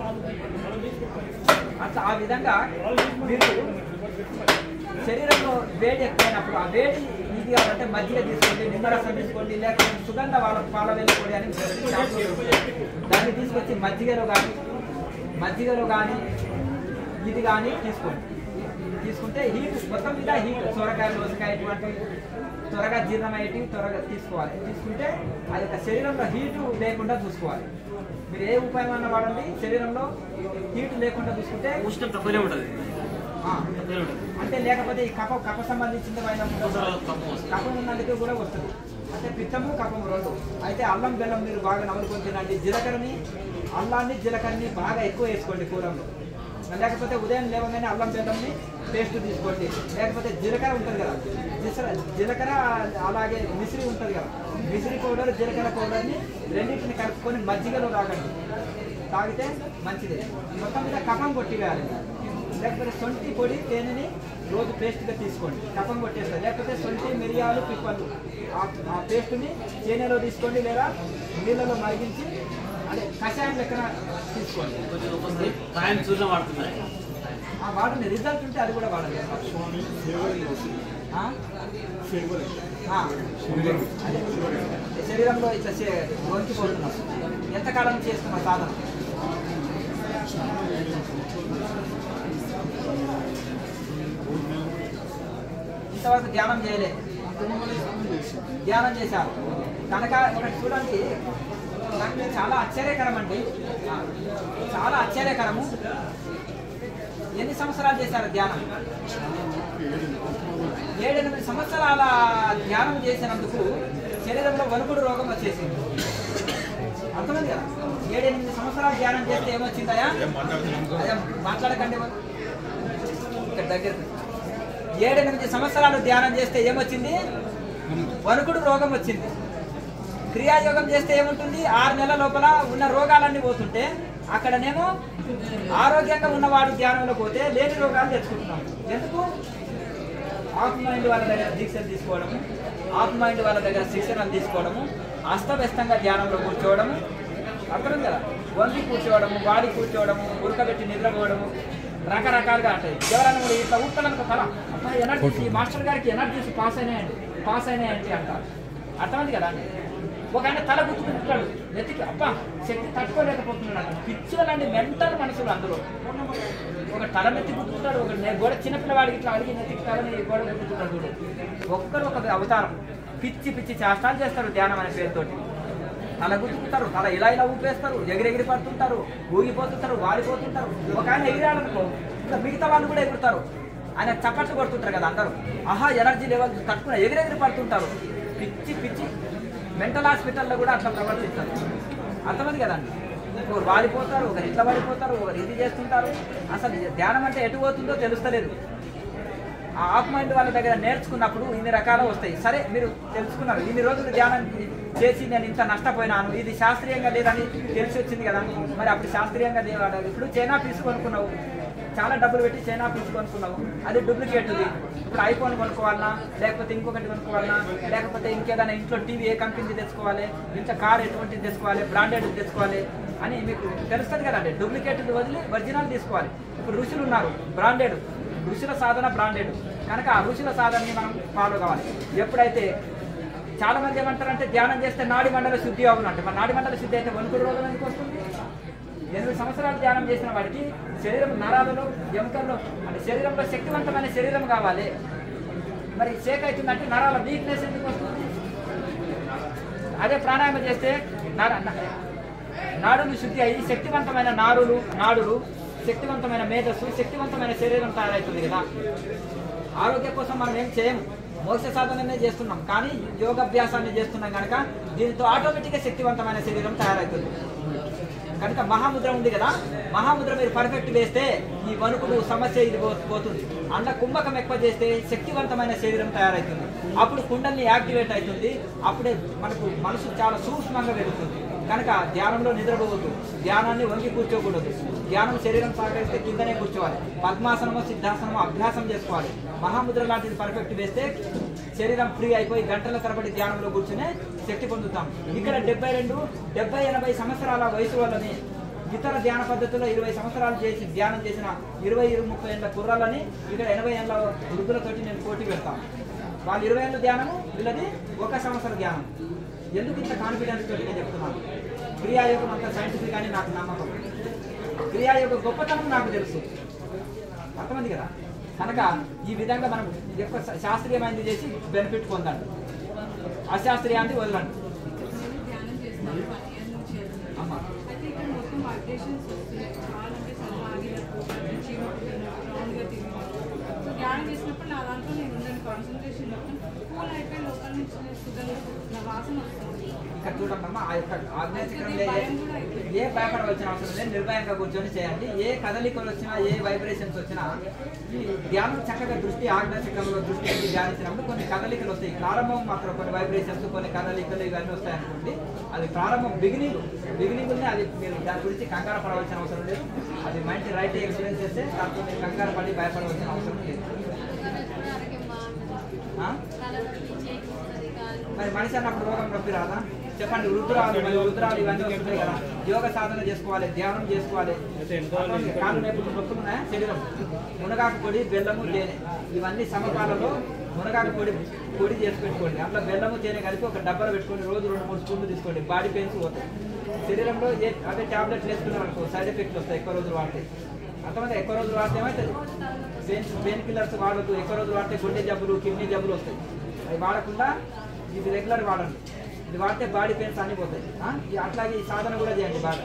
అట్లా ఆ విధంగా మీరు శరీరంలో వేడి ఎక్కువైనప్పుడు ఆ వేడి ఇది కావాలంటే మజ్జిగ తీసుకోండి నిమ్మరసం తీసుకోండి లేకపోతే సుగంధ వాళ్ళ పాల వెళ్ళిపోయి అని షాపులో దొరుకుతాయి. దాన్ని తీసుకొచ్చి మజ్జిగలో కానీ మజ్జిగలో కానీ ఇది కానీ తీసుకోండి తీసుకుంటే హీట్ మొత్తం మీద హీట్ సొరకాయ దోసకాయ ఇటువంటి త్వరగా జీర్ణమయ్యేటివి త్వరగా తీసుకోవాలి తీసుకుంటే ఆ యొక్క శరీరంలో హీటు లేకుండా చూసుకోవాలి మీరు ఏ ఉపాయం అన్నా వాడండి శరీరంలో హీట్ లేకుండా చూసుకుంటే ఉష్ణం తక్కువనే ఉంటుంది ఆ, తక్కువనే ఉంటుంది అంటే లేకపోతే ఈ కఫ కఫ సంబంధించిన కఫం వస్తుంది. కఫం ఉన్నందుకు కూడా వస్తుంది అంటే పిత్తము కఫము రెండు అయితే అల్లం బెల్లం మీరు బాగా నవ్వుకొని తినండి జీలకర్రని అల్లాన్ని జీలకర్రని బాగా ఎక్కువ వేసుకోండి కూరలో లేకపోతే ఉదయం లేవగానే అల్లం బెల్లంని పేస్ట్ తీసుకోండి లేకపోతే జీలకర్ర ఉంటుంది కదా జీసర జీలకర్ర అలాగే మిశ్రి ఉంటుంది కదా మిశ్రి పౌడర్ జీలకర్ర పౌడర్ని రెండింటిని కలుపుకొని మజ్జిగలో తాగండి తాగితే మంచిది మొత్తం మీద కఫం కొట్టివేయాలి లేకపోతే సొంటి పొడి తేనెని రోజు పేస్ట్గా తీసుకోండి కఫం కొట్టేస్తారు లేకపోతే సొంటి మిరియాలు పిప్పలు ఆ- ఆ పేస్ట్ని తేనెలో తీసుకోండి లేదా నీళ్ళలో మరిగించి అదే కషాయం లెక్కన తీసుకోండి కొంచెం వస్తుంది సాయం చూసిన వాడుతున్నాయి ఆ వాడండి రిజల్ట్ ఉంటే అది కూడా వాడండి ఆ? ఆ. అదే. శరీరంలో ఇట్లా చే- వణికిపోతున్నాం ఎంతకాలం చేస్తున్నా సాధన ఇంతవరకు ధ్యానం చేయలే ధ్యానం చేశారు కనుక ఒకటి చూడండి నాకు చాలా ఆశ్చర్యకరం అండి ఆ, చాలా ఆశ్చర్యకరము ఎన్ని సంవత్సరాలు చేశారు ధ్యానం ఏడెనిమిది సంవత్సరాల ధ్యానం చేసినందుకు శరీరంలో వణుకుడు రోగం వచ్చేసింది అర్థమైంది కదా ఏడెనిమిది సంవత్సరాలు ధ్యానం చేస్తే ఏమొచ్చిందయా అదే మాట్లాడకండి ఎవరు. ఇక్కడ దగ్గర ఏడెనిమిది సంవత్సరాలు ధ్యానం చేస్తే ఏమొచ్చింది వణుకుడు రోగం వచ్చింది క్రియాయోగం చేస్తే ఏముంటుంది ఆరు నెలల లోపల ఉన్న రోగాలన్నీ పోతుంటే అక్కడనేమో ఆరోగ్యంగా ఉన్నవాడు ధ్యానంలో పోతే లేని రోగాలు తెచ్చుకుంటున్నాం ఎందుకు ఆఫ్ మైండ్ వాళ్ళ దగ్గర దీక్షలు తీసుకోవడము ఆఫ్ మైండ్ వాళ్ళ దగ్గర శిక్షణలు తీసుకోవడము అస్తవ్యస్తంగా ధ్యానంలో కూర్చోవడము అర్థం కదా వంగి కూర్చోవడము వాడి కూర్చోవడము ఉడకబెట్టి నిద్రపోవడము రకరకాలుగా ఉంటాయి ఎవరైనా కూడా ఇట్లా ఉట్టడానికి తల అబ్బా ఎనర్జీ ఈ మాస్టర్ గారికి ఎనర్జీస్ పాస్ అయినాయండి పాస్ అయినాయండి అంటారు అర్థమైంది కదా అండి ఒక ఆయన తల గుర్తుకుంటాడు నెత్తికి అబ్బా శక్తి తట్టుకోలేకపోతున్నాడు అంట పిచ్చులండి మెంటల్ మనుషులు అందరూ ఒక తల నెత్తి గుర్తుకుంటాడు ఒక నె- గోడ చిన్నపిల్లవాడికి ఇట్లా అడిగి నెత్తికి తలని గోడ గుర్తుకుంటాడు చూడు ఒక్కరు ఒక అవతారం పిచ్చి పిచ్చి చేష్టాలు చేస్తారు ధ్యానం అనే పేరుతోటి తల గుర్తుకుంటారు తల ఇలా ఇలా ఊపేస్తారు ఎగిరెగిరి పడుతుంటారు ఊగిపోతుంటారు వాడిపోతుంటారు ఒక ఆయన ఎగిరాడనుకో ఇంకా మిగతా వాళ్ళు కూడా ఎగురుతారు ఆయన చప్పట్లు కొడుతుంటారు కదా అందరూ ఆహా ఎనర్జీ లెవెల్ తట్టుకుని ఎగిరెగిరి పడుతుంటారు పిచ్చి పిచ్చి మెంటల్ హాస్పిటల్లో కూడా అట్లా ప్రవర్తిస్తారు అర్థమైంది కదండి ఒకరు వాడిపోతారు ఒకరు ఇట్లా పడిపోతారు ఒకరు ఇది చేస్తుంటారు అసలు ధ్యానం అంటే ఎటు పోతుందో తెలుస్తలేదు ఆ ఆఫ్ మైండ్ వాళ్ళ దగ్గర నేర్చుకున్నప్పుడు ఇన్ని రకాలు వస్తాయి సరే మీరు తెలుసుకున్నారు ఇన్ని రోజులు ధ్యానం చేసి నేను ఇంత నష్టపోయినాను ఇది శాస్త్రీయంగా లేదని తెలిసి వచ్చింది కదా మరి అప్పుడు శాస్త్రీయంగా లేవాడు ఇప్పుడు చైనా పీస్ కొనుక్కున్నావు చాలా డబ్బులు పెట్టి చైనా పీస్ కొనుక్కున్నావు అది డూప్లికేట్ ఇది ఇప్పుడు ఐఫోన్ కొనుక్కోవాలన్నా లేకపోతే ఇంకొకటి కొనుక్కోవాలన్నా లేకపోతే ఇంకేదైనా ఇంట్లో టీవీ ఏ కంపెనీ తెచ్చుకోవాలి ఇంత కార్ ఎటువంటిది తెచ్చుకోవాలి బ్రాండెడ్ తెచ్చుకోవాలి అని మీకు తెలుస్తుంది కదండి డూప్లికేట్ వదిలి ఒరిజినల్ తీసుకోవాలి ఇప్పుడు ఋషులు ఉన్నారు బ్రాండెడ్ ఋషుల సాధన బ్రాండెడ్ కనుక ఆ ఋషుల సాధనని మనం ఫాలో కావాలి ఎప్పుడైతే చాలా మంది ఏమంటారంటే ధ్యానం చేస్తే నాడి మండల శుద్ధి అవును అంటే మరి నాడి మండల శుద్ధి అయితే వణుకుడు రోగం ఎందుకు వస్తుంది ఎనిమిది సంవత్సరాలు ధ్యానం చేసిన వాడికి శరీరం నరాలలో ఎముకల్లో అంటే శరీరంలో శక్తివంతమైన శరీరం కావాలి మరి షేక్ అవుతుందంటే నరాల వీక్నెస్ ఎందుకు వస్తుంది అదే ప్రాణాయామం చేస్తే నర న- నాడులు శుద్ధి అయ్యి శక్తివంతమైన నాడులు నాడులు శక్తివంతమైన మేధస్సు శక్తివంతమైన శరీరం తయారవుతుంది కదా ఆరోగ్యం కోసం మనం ఏం చేయము మోక్ష సాధననే చేస్తున్నాం కానీ యోగాభ్యాసాన్ని చేస్తున్నాం కనుక దీనితో ఆటోమేటిక్గా శక్తివంతమైన శరీరం తయారవుతుంది కనుక మహాముద్ర ఉంది కదా మహాముద్ర మీరు పర్ఫెక్ట్ వేస్తే ఈ వణుకుడు సమస్య ఇది పో- పోతుంది అండ కుంభకం ఎక్కువ చేస్తే శక్తివంతమైన శరీరం తయారవుతుంది అప్పుడు కుండల్ని యాక్టివేట్ అవుతుంది అప్పుడే మనకు మనసు చాలా సూక్ష్మంగా పెరుగుతుంది కనుక ధ్యానంలో నిద్రపోవద్దు ధ్యానాన్ని వంగి కూర్చోకూడదు ధ్యానం శరీరం సహకరిస్తే కిందనే కూర్చోవాలి పద్మాసనమో సిద్ధాసనమో అభ్యాసం చేసుకోవాలి మహాముద్ర లాంటిది పర్ఫెక్ట్ వేస్తే శరీరం ఫ్రీ అయిపోయి గంటల తరబడి ధ్యానంలో కూర్చునే శక్తి పొందుతాం ఇక్కడ డెబ్బై రెండు డెబ్బై ఎనభై సంవత్సరాల వయసు వాళ్ళని ఇతర ధ్యాన పద్ధతుల్లో ఇరవై సంవత్సరాలు చేసి ధ్యానం చేసిన ఇరవై ఇరవై ముప్పై ఏళ్ళ కుర్రాలని ఇక్కడ ఎనభై ఏళ్ళ వృద్ధులతోటి నేను పోటీ పెడతాను వాళ్ళు ఇరవై ఏళ్ళ ధ్యానము వీళ్ళది ఒక సంవత్సరం ధ్యానం ఎందుకు ఇంత కాన్ఫిడెన్స్ తోటి నేను చెప్తున్నాను క్రియాయోగం అంత సైంటిఫిక్ అని నాకు నమ్మకం క్రియాయోగ గొప్పతనం నాకు తెలుసు అర్థమైంది కదా కనుక ఈ విధంగా మనం ఎక్కువ శా- శాస్త్రీయమైనది చేసి బెనిఫిట్ పొందండి అశాస్త్రీయాన్ని వదలండి ధ్యానం చేస్తాను వన్ ఇయర్ నుంచి అమ్మా అయితే ఇక్కడ మొత్తం వైబ్రేషన్స్ వస్తున్నాయి చాలా అంటే చాలా ఆగినట్టు చీమకున్నట్టు రౌండ్గా తిరిగినట్టు ధ్యానం చేసినప్పుడు నా దాంట్లో నేను ఉన్నాను కాన్సన్ట్రేషన్ మొత్తం కూల్ అయిపోయి లోపల నుంచి నేను సుగంధ నా వాసన వస్తుంది ఇక్కడ చూడమ్మా ఆ యొక్క ఆగ్నేయ చక్రంలో ఏ- ఏ భయపడవలసిన అవసరం లేదు నిర్భయంగా కూర్చొని చేయండి ఏ కదలికలు వచ్చినా ఏ వైబ్రేషన్స్ వచ్చినా ఈ ధ్యానం చక్కగా దృష్టి ఆగ్నేయ చక్రంలో దృష్టి పెట్టి ధ్యానించినప్పుడు కొన్ని కదలికలు వస్తాయి ప్రారంభం మాత్రం కొన్ని వైబ్రేషన్స్ కొన్ని కదలికలు ఇవన్నీ వస్తాయి అనుకోండి అది ప్రారంభం బిగినింగ్ బిగినింగ్ అది మీరు దాని గురించి కంగారు పడవలసిన అవసరం లేదు అది మంచి రైట్ ఎక్స్పీరియన్స్ చేస్తే దాంతో మీరు కంగారు పడి భయపడవలసిన అవసరం లేదు ఆ? మరి మనిషి అన్నప్పుడు రోగం నొప్పి రాదా చెప్పండి వృద్ధురాలు మరి వృద్ధురాలు ఇవన్నీ వస్తున్నాయి కదా యోగ సాధన చేసుకోవాలి ధ్యానం చేసుకోవాలి అర్థమైంది? కాళ్ళు నొప్పులు నొప్పులు ఉన్నాయా శరీరం మునగాకు పొడి బెల్లము తేనె ఇవన్నీ సమపాలలో మునగాకు పొడి పొడి చేసి పెట్టుకోండి అందులో బెల్లము తేనె కలిపి ఒక డబ్బాలో పెట్టుకోండి రోజు రెండు మూడు స్పూన్లు తీసుకోండి బాడీ పెయిన్స్ పోతాయి శరీరంలో ఏ అదే టాబ్లెట్లు వేసుకున్నారు అనుకో సైడ్ ఎఫెక్ట్లు వస్తాయి ఎక్కువ రోజులు వాడితే అర్థమైంది ఎక్కువ రోజులు వాడితే ఏమవుతుంది పెయిన్ పెయిన్ కిల్లర్స్ వాడద్దు ఎక్కువ రోజులు వాడితే గుండె జబ్బులు కిడ్నీ జబ్బులు వస్తాయి అవి వాడకుండా ఇది రెగ్యులర్ వాడండి ఇది వాడితే బాడీ పెయిన్స్ అన్ని పోతాయి ఆ? ఈ అట్లాగే ఈ సాధన కూడా చేయండి బాగా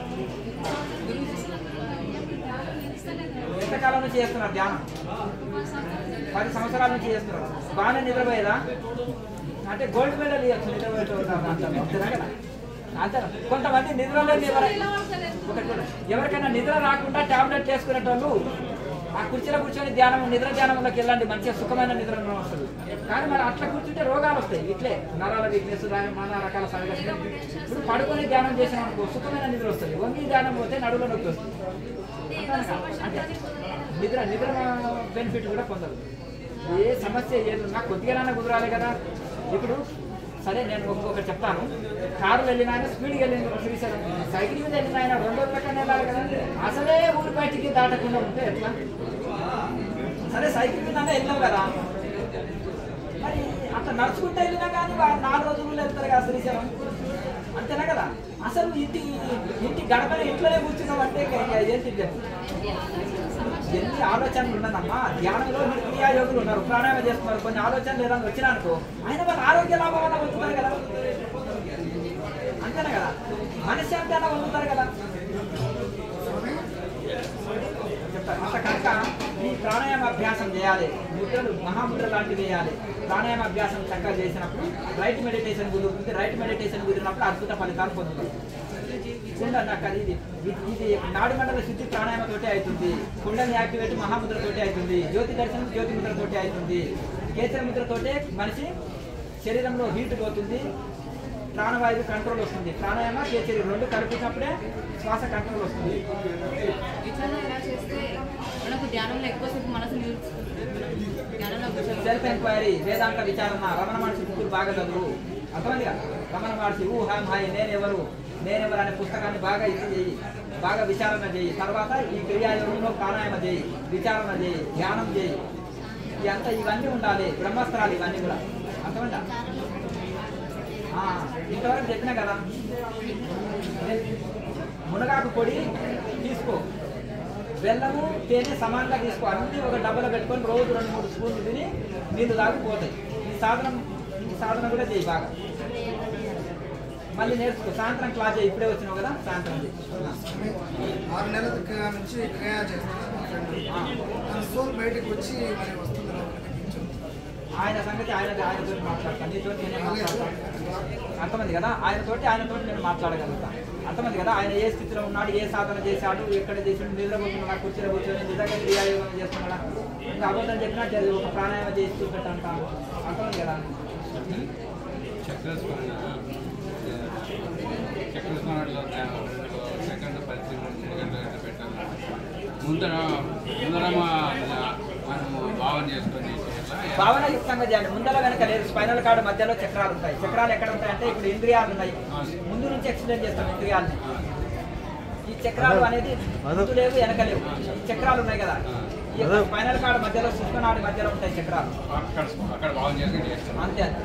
ఎంతకాలం నుంచి చేస్తున్నారు ధ్యానం పది సంవత్సరాల నుంచి చేస్తున్నారు బాగానే నిద్రపోయేదా అంటే గోల్డ్ మెడల్ ఇవ్వచ్చు నిద్రపోయేటోళ్ళు అంటారు. అంతేనా కదా? అంతేనా కొంతమంది నిద్రలో ఎవరై- ఒకటి కూడా. ఎవరికైనా నిద్ర రాకుండా టాబ్లెట్ వేసుకునేటోళ్ళు ఆ కుర్చీలో కూర్చొని ధ్యానం నిద్ర ధ్యానంలోకి వెళ్ళండి మంచిగా సుఖమైన నిద్ర వస్తుంది కానీ మరి అట్లా కూర్చుంటే రోగాలు వస్తాయి ఇట్లే నరాల వీక్నెస్ నానా రకాల సమస్యలు ఇప్పుడు పడుకొని ధ్యానం చేసినాం అనుకో సుఖమైన నిద్ర వస్తుంది వంగి ధ్యానం పోతే నడువులో నొప్పి వస్తుంది అంటే నిద్ర నిద్ర బెనిఫిట్ కూడా పొందదు ఏ సమస్య ఏది ఉన్నా కొద్దిగానైనా కుదరాలి కదా ఇప్పుడు సరే నేను ఒక్కొక్కటి చెప్తాను కారులో వెళ్ళిన ఆయన స్పీడ్కి వెళ్ళిన శ్రీశైలం సైకిల్ మీద వెళ్ళిన ఆయన రెండో ప్రకారం వెళ్ళాలి కదా అసలే ఊరి బయటికి దాటకుండా ఉంటే ఎట్లా సరే సైకిల్ మీద వెళ్ళావు కదా మరి అట్లా నడుచుకుంటూ వెళ్ళినా కానీ వా- నాలుగు రోజులు వెళ్తారు కదా శ్రీశైలం అంతేనా కదా అసలు ఇంటి ఇంటి గడపని ఇంట్లోనే కూర్చున్నావు అంటే ఇక ఏంటి చెప్పు ఎన్ని ఆలోచనలు ఉన్నదమ్మా ధ్యానంలో మీరు క్రియాయోగులు ఉన్నారు ప్రాణాయామం చేస్తున్నారు కొన్ని ఆలోచనలు ఏదైనా వచ్చినా అనుకో ఆయన వాళ్ళ ఆరోగ్య లాభం వల్ల పొందుతారు కదా అంతేనా కదా మనిషి అంటే అలా పొందుతారు కదా చెప్తారు అంత కనుక ఈ ప్రాణాయామ అభ్యాసం చేయాలి ముద్రలు మహాముద్ర లాంటివి వేయాలి ప్రాణాయామ అభ్యాసం చక్కగా చేసినప్పుడు రైట్ మెడిటేషన్ కుదురుతుంది రైట్ మెడిటేషన్ కుదిరినప్పుడు అద్భుత ఫలితాలు పొందుతాం కుండ నాకు అది ఇది ఇది- ఇది నాడి మండల శుద్ధి ప్రాణాయామతోటే అవుతుంది కుండని యాక్టివేట్ మహాముద్రతోటే అవుతుంది జ్యోతి దర్శనం జ్యోతి ముద్రతోటే అవుతుంది కేసర ముద్రతోటే మనిషి శరీరంలో హీట్ పోతుంది ప్రాణవాయువు కంట్రోల్ వస్తుంది ప్రాణాయామ కేసరి రెండు కలిపినప్పుడే శ్వాస కంట్రోల్ వస్తుంది ఇట్లా ఇలా చేస్తే మనకు ధ్యానంలో ఎక్కువసేపు మనసు నిలుస్తుంది ధ్యానంలో కూర్చోవాలి. సెల్ఫ్ ఎంక్వైరీ వేదాంత విచారణ రమణ మహర్షి బుక్కులు బాగా చదువు అర్థమైంది కదా రమణ మహర్షి ఊ హాయ్ హాయ్ నేనెవరు నేనెవరు అనే పుస్తకాన్ని బాగా ఇది చేయి బాగా విచారణ చేయి తర్వాత ఈ క్రియాయోగంలో ప్రాణాయామ చేయి విచారణ చేయి ధ్యానం చేయి ఇదంతా ఇవన్నీ ఉండాలి బ్రహ్మస్త్రాలు ఇవన్నీ కూడా అర్థమైందా ఆ, ఇంతవరకు చెప్పినా కదా మునగాకు పొడి తీసుకో బెల్లము తేనె సమానంగా తీసుకో అన్ని ఒక డబ్బాలో పెట్టుకొని రోజు రెండు మూడు స్పూన్లు తిని నీళ్ళు తాగిపోతాయి ఈ సాధనం ఈ సాధన కూడా చేయి బాగా మళ్ళీ నేర్చుకో సాయంత్రం క్లాస్ చేయి ఇప్పుడే వచ్చినావు కదా సాయంత్రం చేయి ఆరు నెలల క- నుంచి క్రియ చేస్తున్నాను మా ఫ్రెండ్ తన సోల్ బయటకు వచ్చి మరి వస్తుంది లోపలికి కొంచెం. ఆయన సంగతి ఆయన ఆయనతో మాట్లాడతాను నీతో నేనే మాట్లాడతాను అర్థమైంది కదా ఆయనతోటి ఆయనతో నేను మాట్లాడగలుగుతాను అర్థమైంది కదా ఆయన ఏ స్థితిలో ఉన్నాడు ఏ సాధన చేశాడు ఎక్కడ చేసాడు నిద్రపోతున్నాడా కుర్చీలో కూర్చొని నిజంగా క్రియాయోగం చేస్తున్నాడా ఇంకా అబద్ధం చెప్పినా అది ఒక ప్రాణాయామం చేసి చూపెట్టంటాను అర్థమైంది కదా చక్రస్మరణ చక్రస్మరణలో సెకండ్ పరిస్థితి మూడు గంటల గంట పెట్టాలి ముందర ముందర మా- మనము భావన చేసుకొని చేయాలా? భావన యుక్తంగా చేయండి ముందర వెనక లేదు స్పైనల్ కార్డు మధ్యలో చక్రాలు ఉంటాయి చక్రాలు ఎక్కడ ఉంటాయి అంటే ఇప్పుడు ఇంద్రియాలు ఉన్నాయి ముందు నుంచి ఎక్స్ప్లెయిన్ చేస్తాం ఇంద్రియాలని ఈ చక్రాలు అనేది ముందు లేవు వెనక లేవు ఈ చక్రాలు ఉన్నాయి కదా ఈ యొక్క స్పైనల్ కార్డు మధ్యలో సుష్మనాడి మధ్యలో ఉంటాయి చక్రాలు అక్కడ అక్కడ భావన చేసుకొని చేస్తాం అంతే అంతే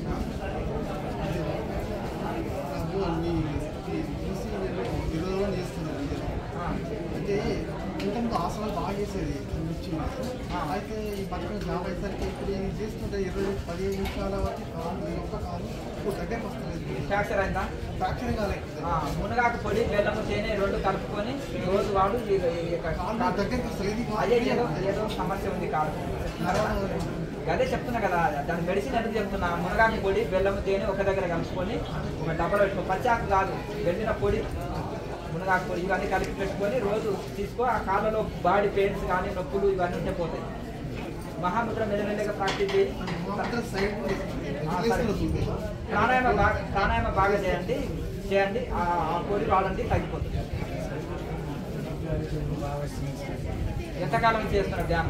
ఇరవై చేస్తున్నాను అంటే ఇంతకుముందు ఆసనాలు బాగా చేసేది వచ్చి అయితే ఈ పక్కన జాబ్ అయ్యేసరికి ఇప్పుడు ఇది చేస్తుంటే ఇరవై పదిహేను నిమిషాల వరకు కాదు ఈ ఒక్క కాదు ఇప్పుడు దగ్గరకు వస్తలేదు ఫ్రాక్చర్ అయిందా ఫ్రాక్చర్ కాలేదు ఆ, మునగాకు పొడి బెల్లము తేనె రెండు కలుపుకొని రోజు వాడు ఈ- ఈ యొక్క కాలు దగ్గరికి వస్తలేదు ఇది అదే ఏదో ఏదో సమస్య ఉంది కాదు అదే చెప్తున్నా కదా దాని మెడిసిన్ ఎందుకు చెప్తున్నా మునగాకు పొడి బెల్లము తేనె ఒక దగ్గర కలుపుకొని ఒక డబ్బలో పెట్టుకో పచ్చాకు కాదు వెండిన పొడి మునగాకు పొడి ఇవన్నీ కలిపి పెట్టుకొని రోజు తీసుకో ఆ కాళ్ళలో బాడీ పెయిన్స్ కానీ నొప్పులు ఇవన్నీ ఉంటే పోతాయి మహాముద్ర మెల్లమెల్లగా ప్రాక్టీస్ చేయి ఆ, సరే. ప్రాణాయామ బాగా ప్రాణాయామ బాగా చేయండి చేయండి ఆ ఆ పొడి వాడండి తగ్గిపోతుంది ఎంతకాలం చేస్తున్నారు ధ్యానం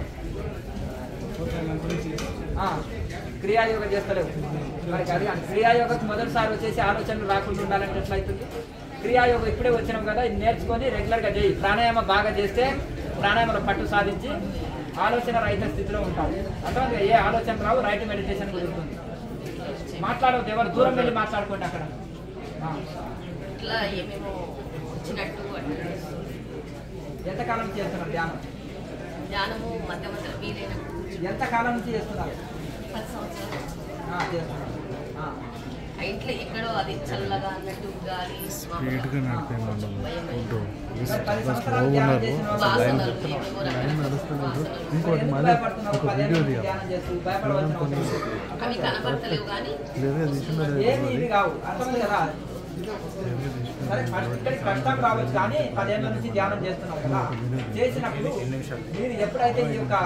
ఆ, క్రియాయోగ చేస్తలేవు మరి అది కాదు. క్రియాయోగకు మొదటిసారి వచ్చేసి ఆలోచనలు రాకుండా ఉండాలంటే ఎట్లయితుంది క్రియాయోగం ఇప్పుడే వచ్చినాం కదా ఇది నేర్చుకొని రెగ్యులర్గా చేయి ప్రాణాయామ బాగా చేస్తే ప్రాణాయామలో పట్టు సాధించి ఆలోచన రహిత స్థితిలో ఉంటావు అర్థమైంది ఏ ఆలోచన రావు రైట్ మెడిటేషన్ కుదురుతుంది మాట్లాడవద్దు ఎవరు దూరం వెళ్ళి మాట్లాడుకోండి అక్కడ ఆ. ఇట్లా ఏమేమో వచ్చినట్టు అట్లా ఎంతకాలం చేస్తున్నారు ధ్యానం ధ్యానము మధ్య మధ్యలో వీలైనప్పుడు ఎంతకాలం నుంచి చేస్తున్నారు పది సంవత్సరాలు ఆ, చేస్తున్నారు ఆ. ఆ ఇంట్లో ఎక్కడో అది చల్లగా అన్నట్టు గాలి స్పీడ్గా నడిపోయినాడు ఫుడ్ మరి పది సంవత్సరాలు ధ్యానం చేసిన వాళ్ళు లైన్ వాసనలు ఏవేవో రకరకాల లైన్ నడుస్తున్నాడు ఇంకోటి ఎందుకు మళ్ళీ భయపడుతున్నారు? ఒక పదేళ్ళ వీడియో నుంచి తీయాలి ధ్యానం చేస్తూ భయపడవలసిన అవసరం లేదు. అవి కనపడతలేవు కానీ లేదా తీసినది ఏమి ఇవి కావు అర్థమైంది కదా సరే ఫస్ట్ ఇక్కడికి కష్టం రావచ్చు కానీ పదేళ్ళ నుంచి ధ్యానం చేస్తున్నారు కదా చేసినప్పుడు మీరు ఎప్పుడైతే ఈ యొక్క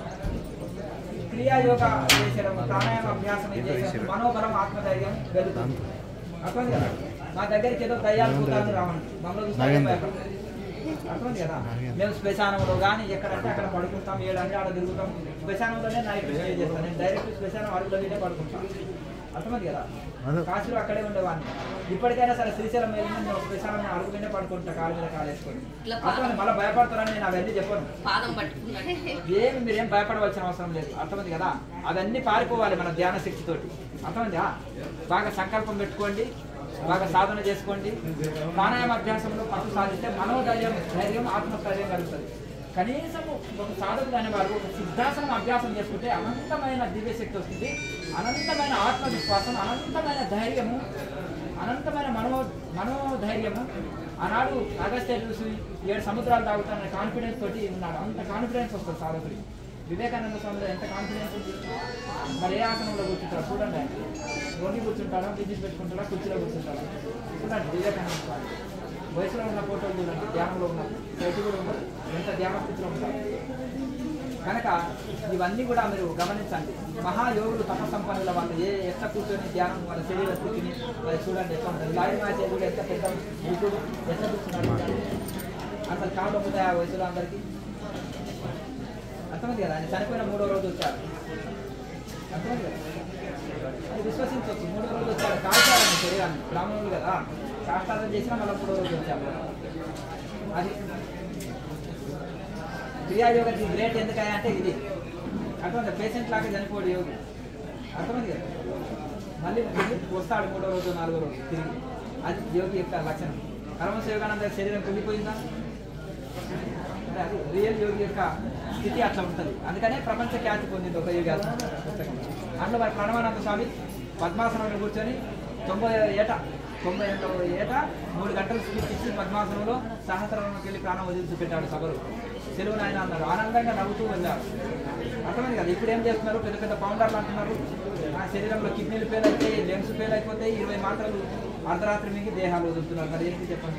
క్రియాయోగ చేసడం ప్రాణాయామ అభ్యాసం చేసేటప్పుడు మనోబలం ఆత్మధైర్యం వెలుగుతుంది అర్థమైంది కదా మా దగ్గరికి ఏదో దయ్యాలు భూతాలు రావండి మమ్మల్ని చూస్తే నాగేంద్ర. భయపడతారు. అర్థమైంది కదా మేము శ్మశానంలో కానీ ఎక్కడంటే అక్కడ పడుకుంటాం ఏడంటే ఆడ తిరుగుతాం శ్మశానంలోనే నైట్ స్టే చేస్తాం నేను డైరెక్ట్ శ్మశానం అడుగులోనే పడుకుంటాను అర్థమైంది కదా అదే. కాశీలో అక్కడే ఉండేవాడిని ఇప్పటికైనా సరే శ్రీశైలం వెళ్ళి నేను శ్మశానం అడుగు మీద పడుకుంటా కాలు మీద కాలు వేసుకొని ఇట్లా అర్థమైంది మళ్ళీ భయపడతారని నేను అవన్నీ చెప్పను పాదం పట్టుకున్నట్టు ఏమి మీరేం భయపడవలసిన అవసరం లేదు అర్థమైంది కదా అవన్నీ పారిపోవాలి మన ధ్యాన శక్తితోటి అర్థమైందా బాగా సంకల్పం పెట్టుకోండి బాగా సాధన చేసుకోండి ప్రాణాయామ అభ్యాసంలో పట్టు సాధిస్తే మనోధైర్యం ధైర్యం ఆత్మస్థైర్యం కలుగుతుంది కనీసం ఒక సాధకుడు అనేవారు ఒక సిద్ధాసనం అభ్యాసం చేసుకుంటే అనంతమైన దివ్యశక్తి వస్తుంది అనంతమైన ఆత్మవిశ్వాసం అనంతమైన ధైర్యము అనంతమైన మనో మనోధైర్యము ఆనాడు అగస్త్య చూసి ఏడు సముద్రాలు తాగుతాననే కాన్ఫిడెన్స్ తోటి ఉన్నాడు అంత కాన్ఫిడెన్స్ వస్తుంది సాధకుడికి వివేకానంద స్వామిలో ఎంత కాన్ఫిడెన్స్ ఉంది మరి ఏ ఆసనంలో కూర్చుంటాడు చూడండి ఆయన రోగి కూర్చుంటాడా బిజినెస్ పెట్టుకుంటాడా కుర్చీలో కూర్చుంటాడా చూడండి వివేకానంద స్వామి వయసులో ఉన్న ఫోటోలు చూడండి ధ్యానంలో ఉన్న చెట్టు కూడా ఉన్నారు ఎంత ధ్యాన స్థితిలో ఉంటారు కనుక ఇవన్నీ కూడా మీరు గమనించండి మహాయోగులు తప సంపన్నుల వాళ్ళు ఏ ఎట్లా కూర్చొని ధ్యానం వాళ్ళ శరీర స్థితిని వాళ్ళు చూడండి ఎట్లా ఉంటుంది లారీ మాచే కూడా ఎంత పెద్ద బుద్ధుడు ఎట్లా కూర్చున్నాడు అసలు కాళ్ళు ఉంటాయి ఆ వయసులో అందరికీ అర్థమైంది కదా ఆయన చనిపోయిన మూడో రోజు వచ్చారు అర్థమైంది కదా అది విశ్వసించవచ్చు మూడో రోజు వచ్చారు కాల్చారని శరీరాన్ని బ్రాహ్మణులు కదా శాస్త్రాలు చేసినా మళ్ళీ మూడో రోజు వచ్చారు అది క్రియాయోగకి గ్రేట్ ఎందుకయ్యా అంటే ఇది అర్థమైంది పేషెంట్ లాగా చనిపోడు యోగి అర్థమైంది కదా మళ్ళీ మళ్ళీ వస్తాడు మూడో రోజు నాలుగో రోజు తిరిగి అది యోగి యొక్క లక్షణం పరమశ యోగానంద శరీరం కుళ్ళిపోయిందా అంటే అది రియల్ యోగి యొక్క స్థితి అట్లా ఉంటుంది అందుకనే ప్రపంచ ఖ్యాతి పొందింది ఒక యోగాసన పుస్తకం అందులో మరి ప్రణవానంద స్వామి పద్మాసనంలో కూర్చొని తొంభై ఏట తొంభై ఎనిమిదవ ఏట మూడు గంటలు స్పీచ్ ఇచ్చి పద్మాసనంలో సహస్రంలోకి వెళ్ళి ప్రాణం వదిలిచి పెట్టాడు సభలో సెలవు నాయన అన్నారు ఆనందంగా నవ్వుతూ వెళ్ళారు అర్థమైంది కదా ఇప్పుడు ఏం చేస్తున్నారు పెద్ద పెద్ద పౌండర్లు అంటున్నారు ఆ శరీరంలో కిడ్నీలు ఫెయిల్ అయిపోయి లెన్స్ ఫెయిల్ అయిపోతాయి ఇరవై మాత్రలు అర్ధరాత్రి మిగి దేహాలు వదులుతున్నారు మరి ఏంటి చెప్పండి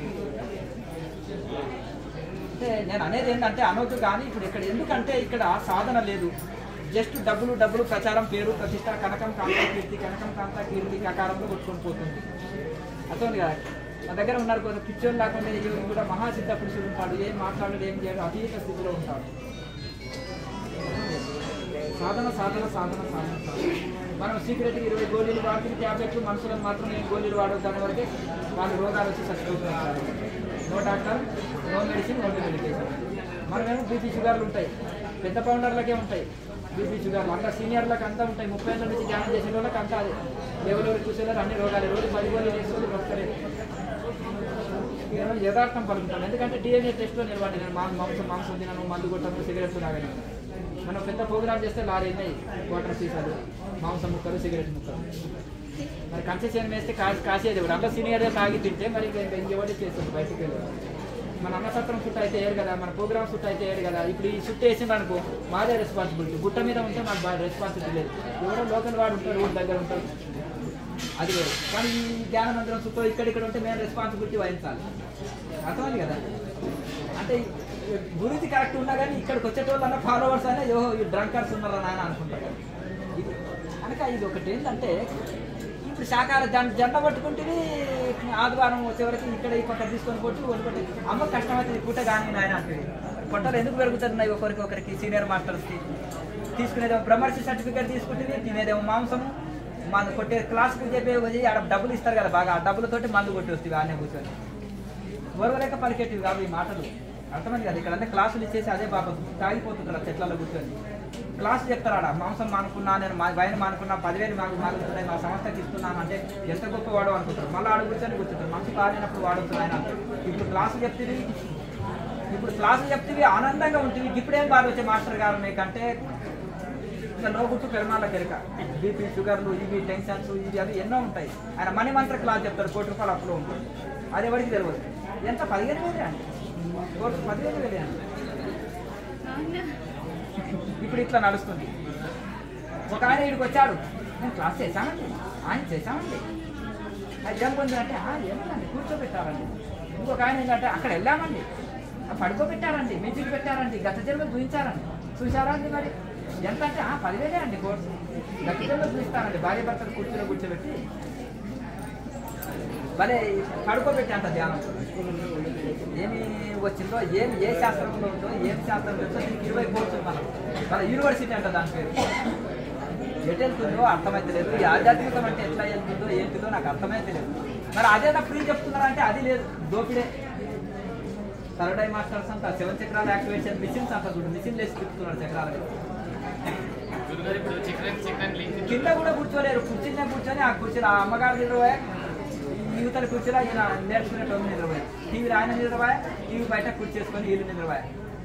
అంటే నేను అనేది ఏంటంటే అనవద్దు కానీ ఇప్పుడు ఇక్కడ ఎందుకంటే ఇక్కడ సాధన లేదు జస్ట్ డబ్బులు డబ్బులు ప్రచారం పేరు ప్రతిష్ట కనకం కాంత కీర్తి కనకం కాంత కీర్తి ఆకారంలో కొట్టుకొని పోతుంది అర్థమైంది కదా నా దగ్గర ఉన్నారు కొంత పిచ్చోళ్ళు లేకుండా ఈ యోగి కూడా మహాసిద్ధ పురుషుడు ఉంటాడు ఏం మాట్లాడడు ఏం చేయడు అతీత స్థితిలో ఉంటాడు సాధన సాధన సాధన సాధన సాధన మనం సీక్రెట్ ఇరవై గోళీలు వాడుతున్న ట్యాబ్లెట్లు మనుషులను మాత్రం నేను గోళీలు వాడొద్దాని వరకే వాళ్ళు రోగాలు వచ్చి చచ్చిపోతున్నారు no doctor no medicine no medication మనమేమో బీపీ షుగర్లు ఉంటాయి పెద్ద పౌండర్లకే ఉంటాయి బీపీ షుగర్లు అంతా సీనియర్లకు అంతా ఉంటాయి ముప్పై ఏళ్ళ నుంచి ధ్యానం చేసే వాళ్ళకి అంతా అదే ఎవరెవరు కూర్చోలేరు అన్ని రోగాలు రోజు పది గోళీలు వేసుకొని వస్తలేదు నేను యథార్థం పలుకుతాను ఎందుకంటే డిఎన్ఏ టెస్ట్లో నిలబడి నేను మా- మాంసం మాంసం తినను మందు కొట్టను సిగరెట్స్ తాగను మనం పెద్ద ప్రోగ్రామ్ చేస్తే లారీ ఉన్నాయి వాటర్ సీసాలు మాంసం ముక్కలు సిగరెట్ ముక్కలు మరి కన్సెషన్ వేస్తే కాసి కాసేది కూడా అంతా సీనియర్ తాగి తింటే మరి ఇంకా ఇంకా ఇంకెవరి చేస్తుంది బయటికి వెళ్ళి మన అన్నసత్రం ఫుట్ అయితే వేయరు కదా మన ప్రోగ్రామ్ ఫుట్ అయితే వేయరు కదా ఇప్పుడు ఈ షుట్ వేసింది అనుకో మాదే రెస్పాన్సిబిలిటీ గుట్ట మీద ఉంటే మాకు బాగా రెస్పాన్సిబిలిటీ లేదు ఎవరో లోకల్ వాడు ఉంటారు ఊరి దగ్గర ఉంటారు అది వేరు కానీ ఈ ధ్యాన మందిరం చుట్టూ ఇక్కడిక్కడ ఉంటే మేము రెస్పాన్సిబిలిటీ వహించాలి అర్థమైంది కదా అంటే ఈ గురించి కరెక్ట్ ఉన్నా కానీ ఇక్కడికి వచ్చేటోళ్ళన్న ఫాలోవర్స్ అయినా యో ఈ డ్రంకర్స్ ఉన్నారా నాయన అనుకుంటారు ఇది కనుక ఇది ఒకటి ఏంటంటే ఇప్పుడు శాఖాహార జెండ జెండ పట్టుకుంటే ఆదివారం వచ్చేవరకు ఇక్కడ ఈ పొట్ట తీసుకొని కొట్టి వండుకుంటే అమ్మ కష్టమైతే పూట కానీ నాయన అంటుంది పొట్టలు ఎందుకు పెరుగుతున్నాయి ఒకరికి ఒకరికి సీనియర్ మాస్టర్స్కి తీసుకునేదేమో బ్రహ్మర్షి సర్టిఫికేట్ తీసుకుంటుంది తినేదేమో మాంసము మందు కొట్టే క్లాస్కి చెప్పే పోయి ఆడ డబ్బులు ఇస్తారు కదా బాగా ఆ డబ్బులతోటి మందు కొట్టి వస్తుంది ఆనే కూర్చొని ఓర్వలేక పలికేటివి కావు ఈ మాటలు అర్థమైంది కదా ఇక్కడ అంటే క్లాసులు ఇచ్చేసి అదే బాబా తాగిపోతుంటారు ఆ చెట్లలో కూర్చొని క్లాస్ చెప్తారాడ మాంసం మానుకున్నా నేను మా వైన్ మానుకున్నా పదివేలు మాకు మానుకున్నాయి మా సంస్థకి ఇస్తున్నాను అంటే ఎంత గొప్ప వాడు అనుకుంటారు మళ్ళీ ఆడు కూర్చొని కూర్చుంటారు మనసు బాగాలేనప్పుడు వాడుతుంది ఆయన ఇప్పుడు క్లాసు చెప్తుంది ఇప్పుడు క్లాసులు చెప్తే ఆనందంగా ఉంటుంది ఇప్పుడేం బాధ వచ్చే మాస్టర్ గారు మీకంటే ఇంకా లోగుట్టు పెరుమాళ్ళ కెరక బీపీ షుగర్లు ఇవి టెన్షన్స్ ఇవి అవి ఎన్నో ఉంటాయి ఆయన మనీ మంత్ర క్లాస్ చెప్తారు కోటి రూపాయలు అప్పులో ఉంటుంది అది ఎవరికి తెలియదు ఎంత పదిహేను వేలే అండి కోర్సు పదిహేను వేలే అండి ఇప్పుడు ఇట్లా నడుస్తుంది ఒక ఆయన ఇక్కడికి వచ్చాడు నేను క్లాస్ చేశానండి ఆయన చేశామండి అది జరుగుతుంది అంటే "ఆ, ఏమోనండి కూర్చోబెట్టారండి ఇంకొక ఆయన ఏంటంటే అక్కడ వెళ్ళామండి ఆ పడుకోబెట్టారండి మ్యూజిక్ పెట్టారండి గత జన్మ చూపించారండి చూసారా అండి మరి ఎంత అంటే "ఆ, పదివేలే అండి కోర్సు గత జన్మ చూపిస్తారండి భార్య భర్తలు కూర్చొని కూర్చోబెట్టి భలే పడుకోబెట్టి అంట ధ్యానం ఏమి వచ్చిందో ఏం ఏ శాస్త్రంలో ఉందో ఏం శాస్త్రంలో ఉందో దీనికి ఇరవై కోర్సులు మనం మన యూనివర్సిటీ అంట దాని పేరు ఎటు వెళ్తుందో అర్థమైతే లేదు ఈ ఆధ్యాత్మికం అంటే ఎట్లా వెళ్తుందో ఏంటిదో నాకు అర్థమైతే లేదు మరి అదే నాకు ఫ్రీ చెప్తున్నారంటే అది లేదు దోపిడే సరడై మాస్టర్స్ అంట సెవెన్ చక్రాల యాక్టివేషన్ మిషన్స్ అంట చూడు మిషన్ లేసి తిప్పుతున్నారు చక్రాల మీద గురుగారు ఇప్పుడు చికెన్ చికెన్ లింక్ కింద కూడా కూర్చోలేరు కుర్చీనే కూర్చొని ఆ కుర్చీలో ఆ అమ్మగారు నిద్రపోయా ఈ యువతల కుర్చీలో ఈయన నేర్చుకునే టోమి నిద్రపోయా టీవీ ఆయన నిద్రపోయా టీవీ బయట కూర్చేసుకొని వీళ్ళు నిద్రపోయా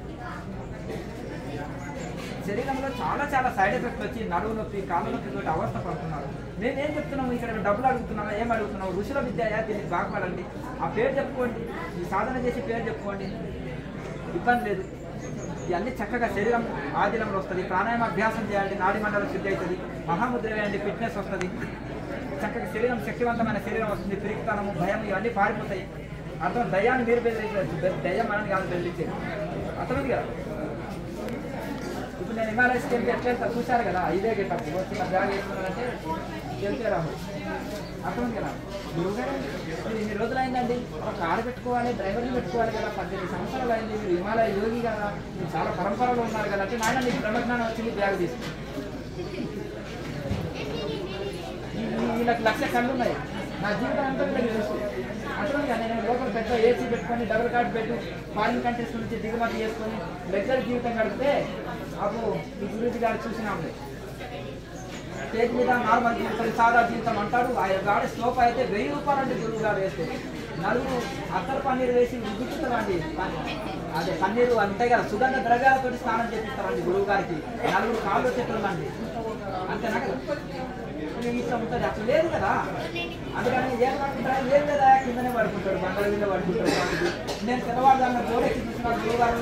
శరీరంలో చాలా చాలా సైడ్ ఎఫెక్ట్ వచ్చి నడువు నొప్పి కాళ్ళ నొప్పి తోటి అవస్థ పడుతున్నారు మేము ఏం చెప్తున్నాము ఇక్కడ డబ్బులు అడుగుతున్నాము ఏం అడుగుతున్నాము ఋషుల విద్య దీనికి బాగుపడండి ఆ పేరు చెప్పుకోండి ఈ సాధన చేసి పేరు చెప్పుకోండి ఇబ్బంది లేదు ఇవన్నీ చక్కగా శరీరం ఆధీనంలో వస్తుంది ప్రాణాయామ అభ్యాసం చేయండి నాడి మండలం శుద్ధి అవుతుంది మహాముద్ర వేయండి ఫిట్నెస్ వస్తుంది చక్కగా శరీరం శక్తివంతమైన శరీరం వస్తుంది పిరికితనము భయం ఇవన్నీ పారిపోతాయి అర్థం దయ్యాన్ని మీరు బెదిరించవచ్చు దయ్యం మనని కాదు బెదిరించేది అర్థమైంది కదా ఇప్పుడు నేను హిమాలయస్ కెళ్ళి ఎట్లా వెళ్తా చూశారు కదా ఇదే గెటప్ వచ్చిన బ్యాగ్ వేసుకున్నారంటే వెళ్తే రాము అర్థమైంది కదా గురువుగారు మీరు ఇన్ని రోజులు అయిందండి ఒక కారు పెట్టుకోవాలి డ్రైవర్ని పెట్టుకోవాలి కదా పద్దెనిమిది సంవత్సరాలు అయింది మీరు హిమాలయ యోగి కదా మీరు చాలా పరంపరలో ఉన్నారు కదా అంటే నాయన మీకు బ్రహ్మజ్ఞానం వచ్చింది బ్యాగ్ తీసుకుని వీళ్ళకి లక్ష కళ్ళు ఉన్నాయి నా జీవితం అంతా వీళ్ళకి తెలుసు అర్థం కదా నేను లోపల పెద్ద ఏసీ పెట్టుకొని డబుల్ కార్డ్ పెట్టి ఫారిన్ కంట్రీస్ నుంచి దిగుమతి చేసుకొని లగ్జరీ జీవితం గడిపితే అప్పుడు ఈ గురించి గారు చూసినాము స్టేజ్ మీద నార్మల్ జీవితం సాదా జీవితం అంటాడు ఆయన గాడి స్లోప్ అయితే వెయ్యి రూపాయలు అంటే గురువు గారు వేస్తే నలుగురు అత్తరు పన్నీరు వేసి ఉద్దుకుతారండి అదే పన్నీరు అంతే కదా సుగంధ ద్రవ్యాలతో స్నానం చేపిస్తారండి గురువు గారికి నలుగురు కాళ్ళు చెట్లుందండి అంతేనా కదా ఇష్టం ఉంటుంది అట్లా లేదు కదా అందుకని ఏం పడుకుంటాడు ఏం లేదా కిందనే పడుకుంటాడు బంగారు కింద పడుకుంటాడు కాబట్టి నేను తెల్లవారుదాన్న గోడెక్కి చూస్తున్నాడు గురువు గారు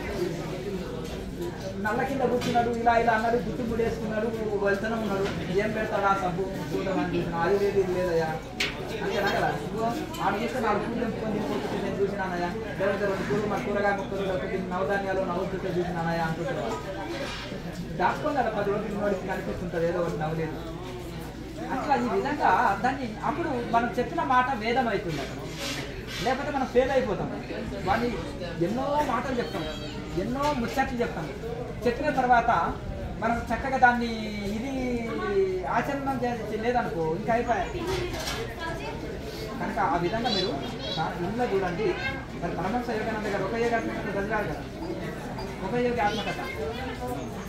నల్ల కింద కూర్చున్నాడు ఇలా ఇలా అన్నాడు జుట్టు ముడేసుకున్నాడు వెళ్తూనే ఉన్నాడు ఏం పెడతాడు ఆ సబ్బు చూద్దామని చూసిన అది లేదు ఇది లేదయ్యా అంతేనా కదా ఇదిగో ఆడు చూస్తే నాలుగు పూలు ఎంపుకొని తినిపోతుంటే నేను చూసినానయ్యా లేకపోతే రెండు పూలు మన కూరగాయ ముక్కలు లేకపోతే నవధాన్యాలు నవ్వుతుంటే చూసినానయ్యా అనుకుంటున్నాడు దాచుకోండి కదా పది రోజులు వాడికి కనిపిస్తుంటుంది ఏదో ఒకటి నవ్వలేదు అట్లా ఈ విధంగా దాన్ని అప్పుడు మనం చెప్పిన మాట వేదం అవుతుంది అక్కడ లేకపోతే మనం ఫెయిల్ అయిపోతాం వాడిని ఎన్నో మాటలు చెప్తాం ఎన్నో ముచ్చట్లు చెప్తాం చెప్పిన తర్వాత మనం చక్కగా దాన్ని ఇది ఆచరణ చే- లేదనుకో ఇంకా అయిపోయాయి కనుక ఆ విధంగా మీరు చా- ఇంట్లో చూడండి మరి పరమహంస యోగానంద గారు ఒక యోగాత్మకత చదివారు కదా ఒక యోగి ఆత్మకథ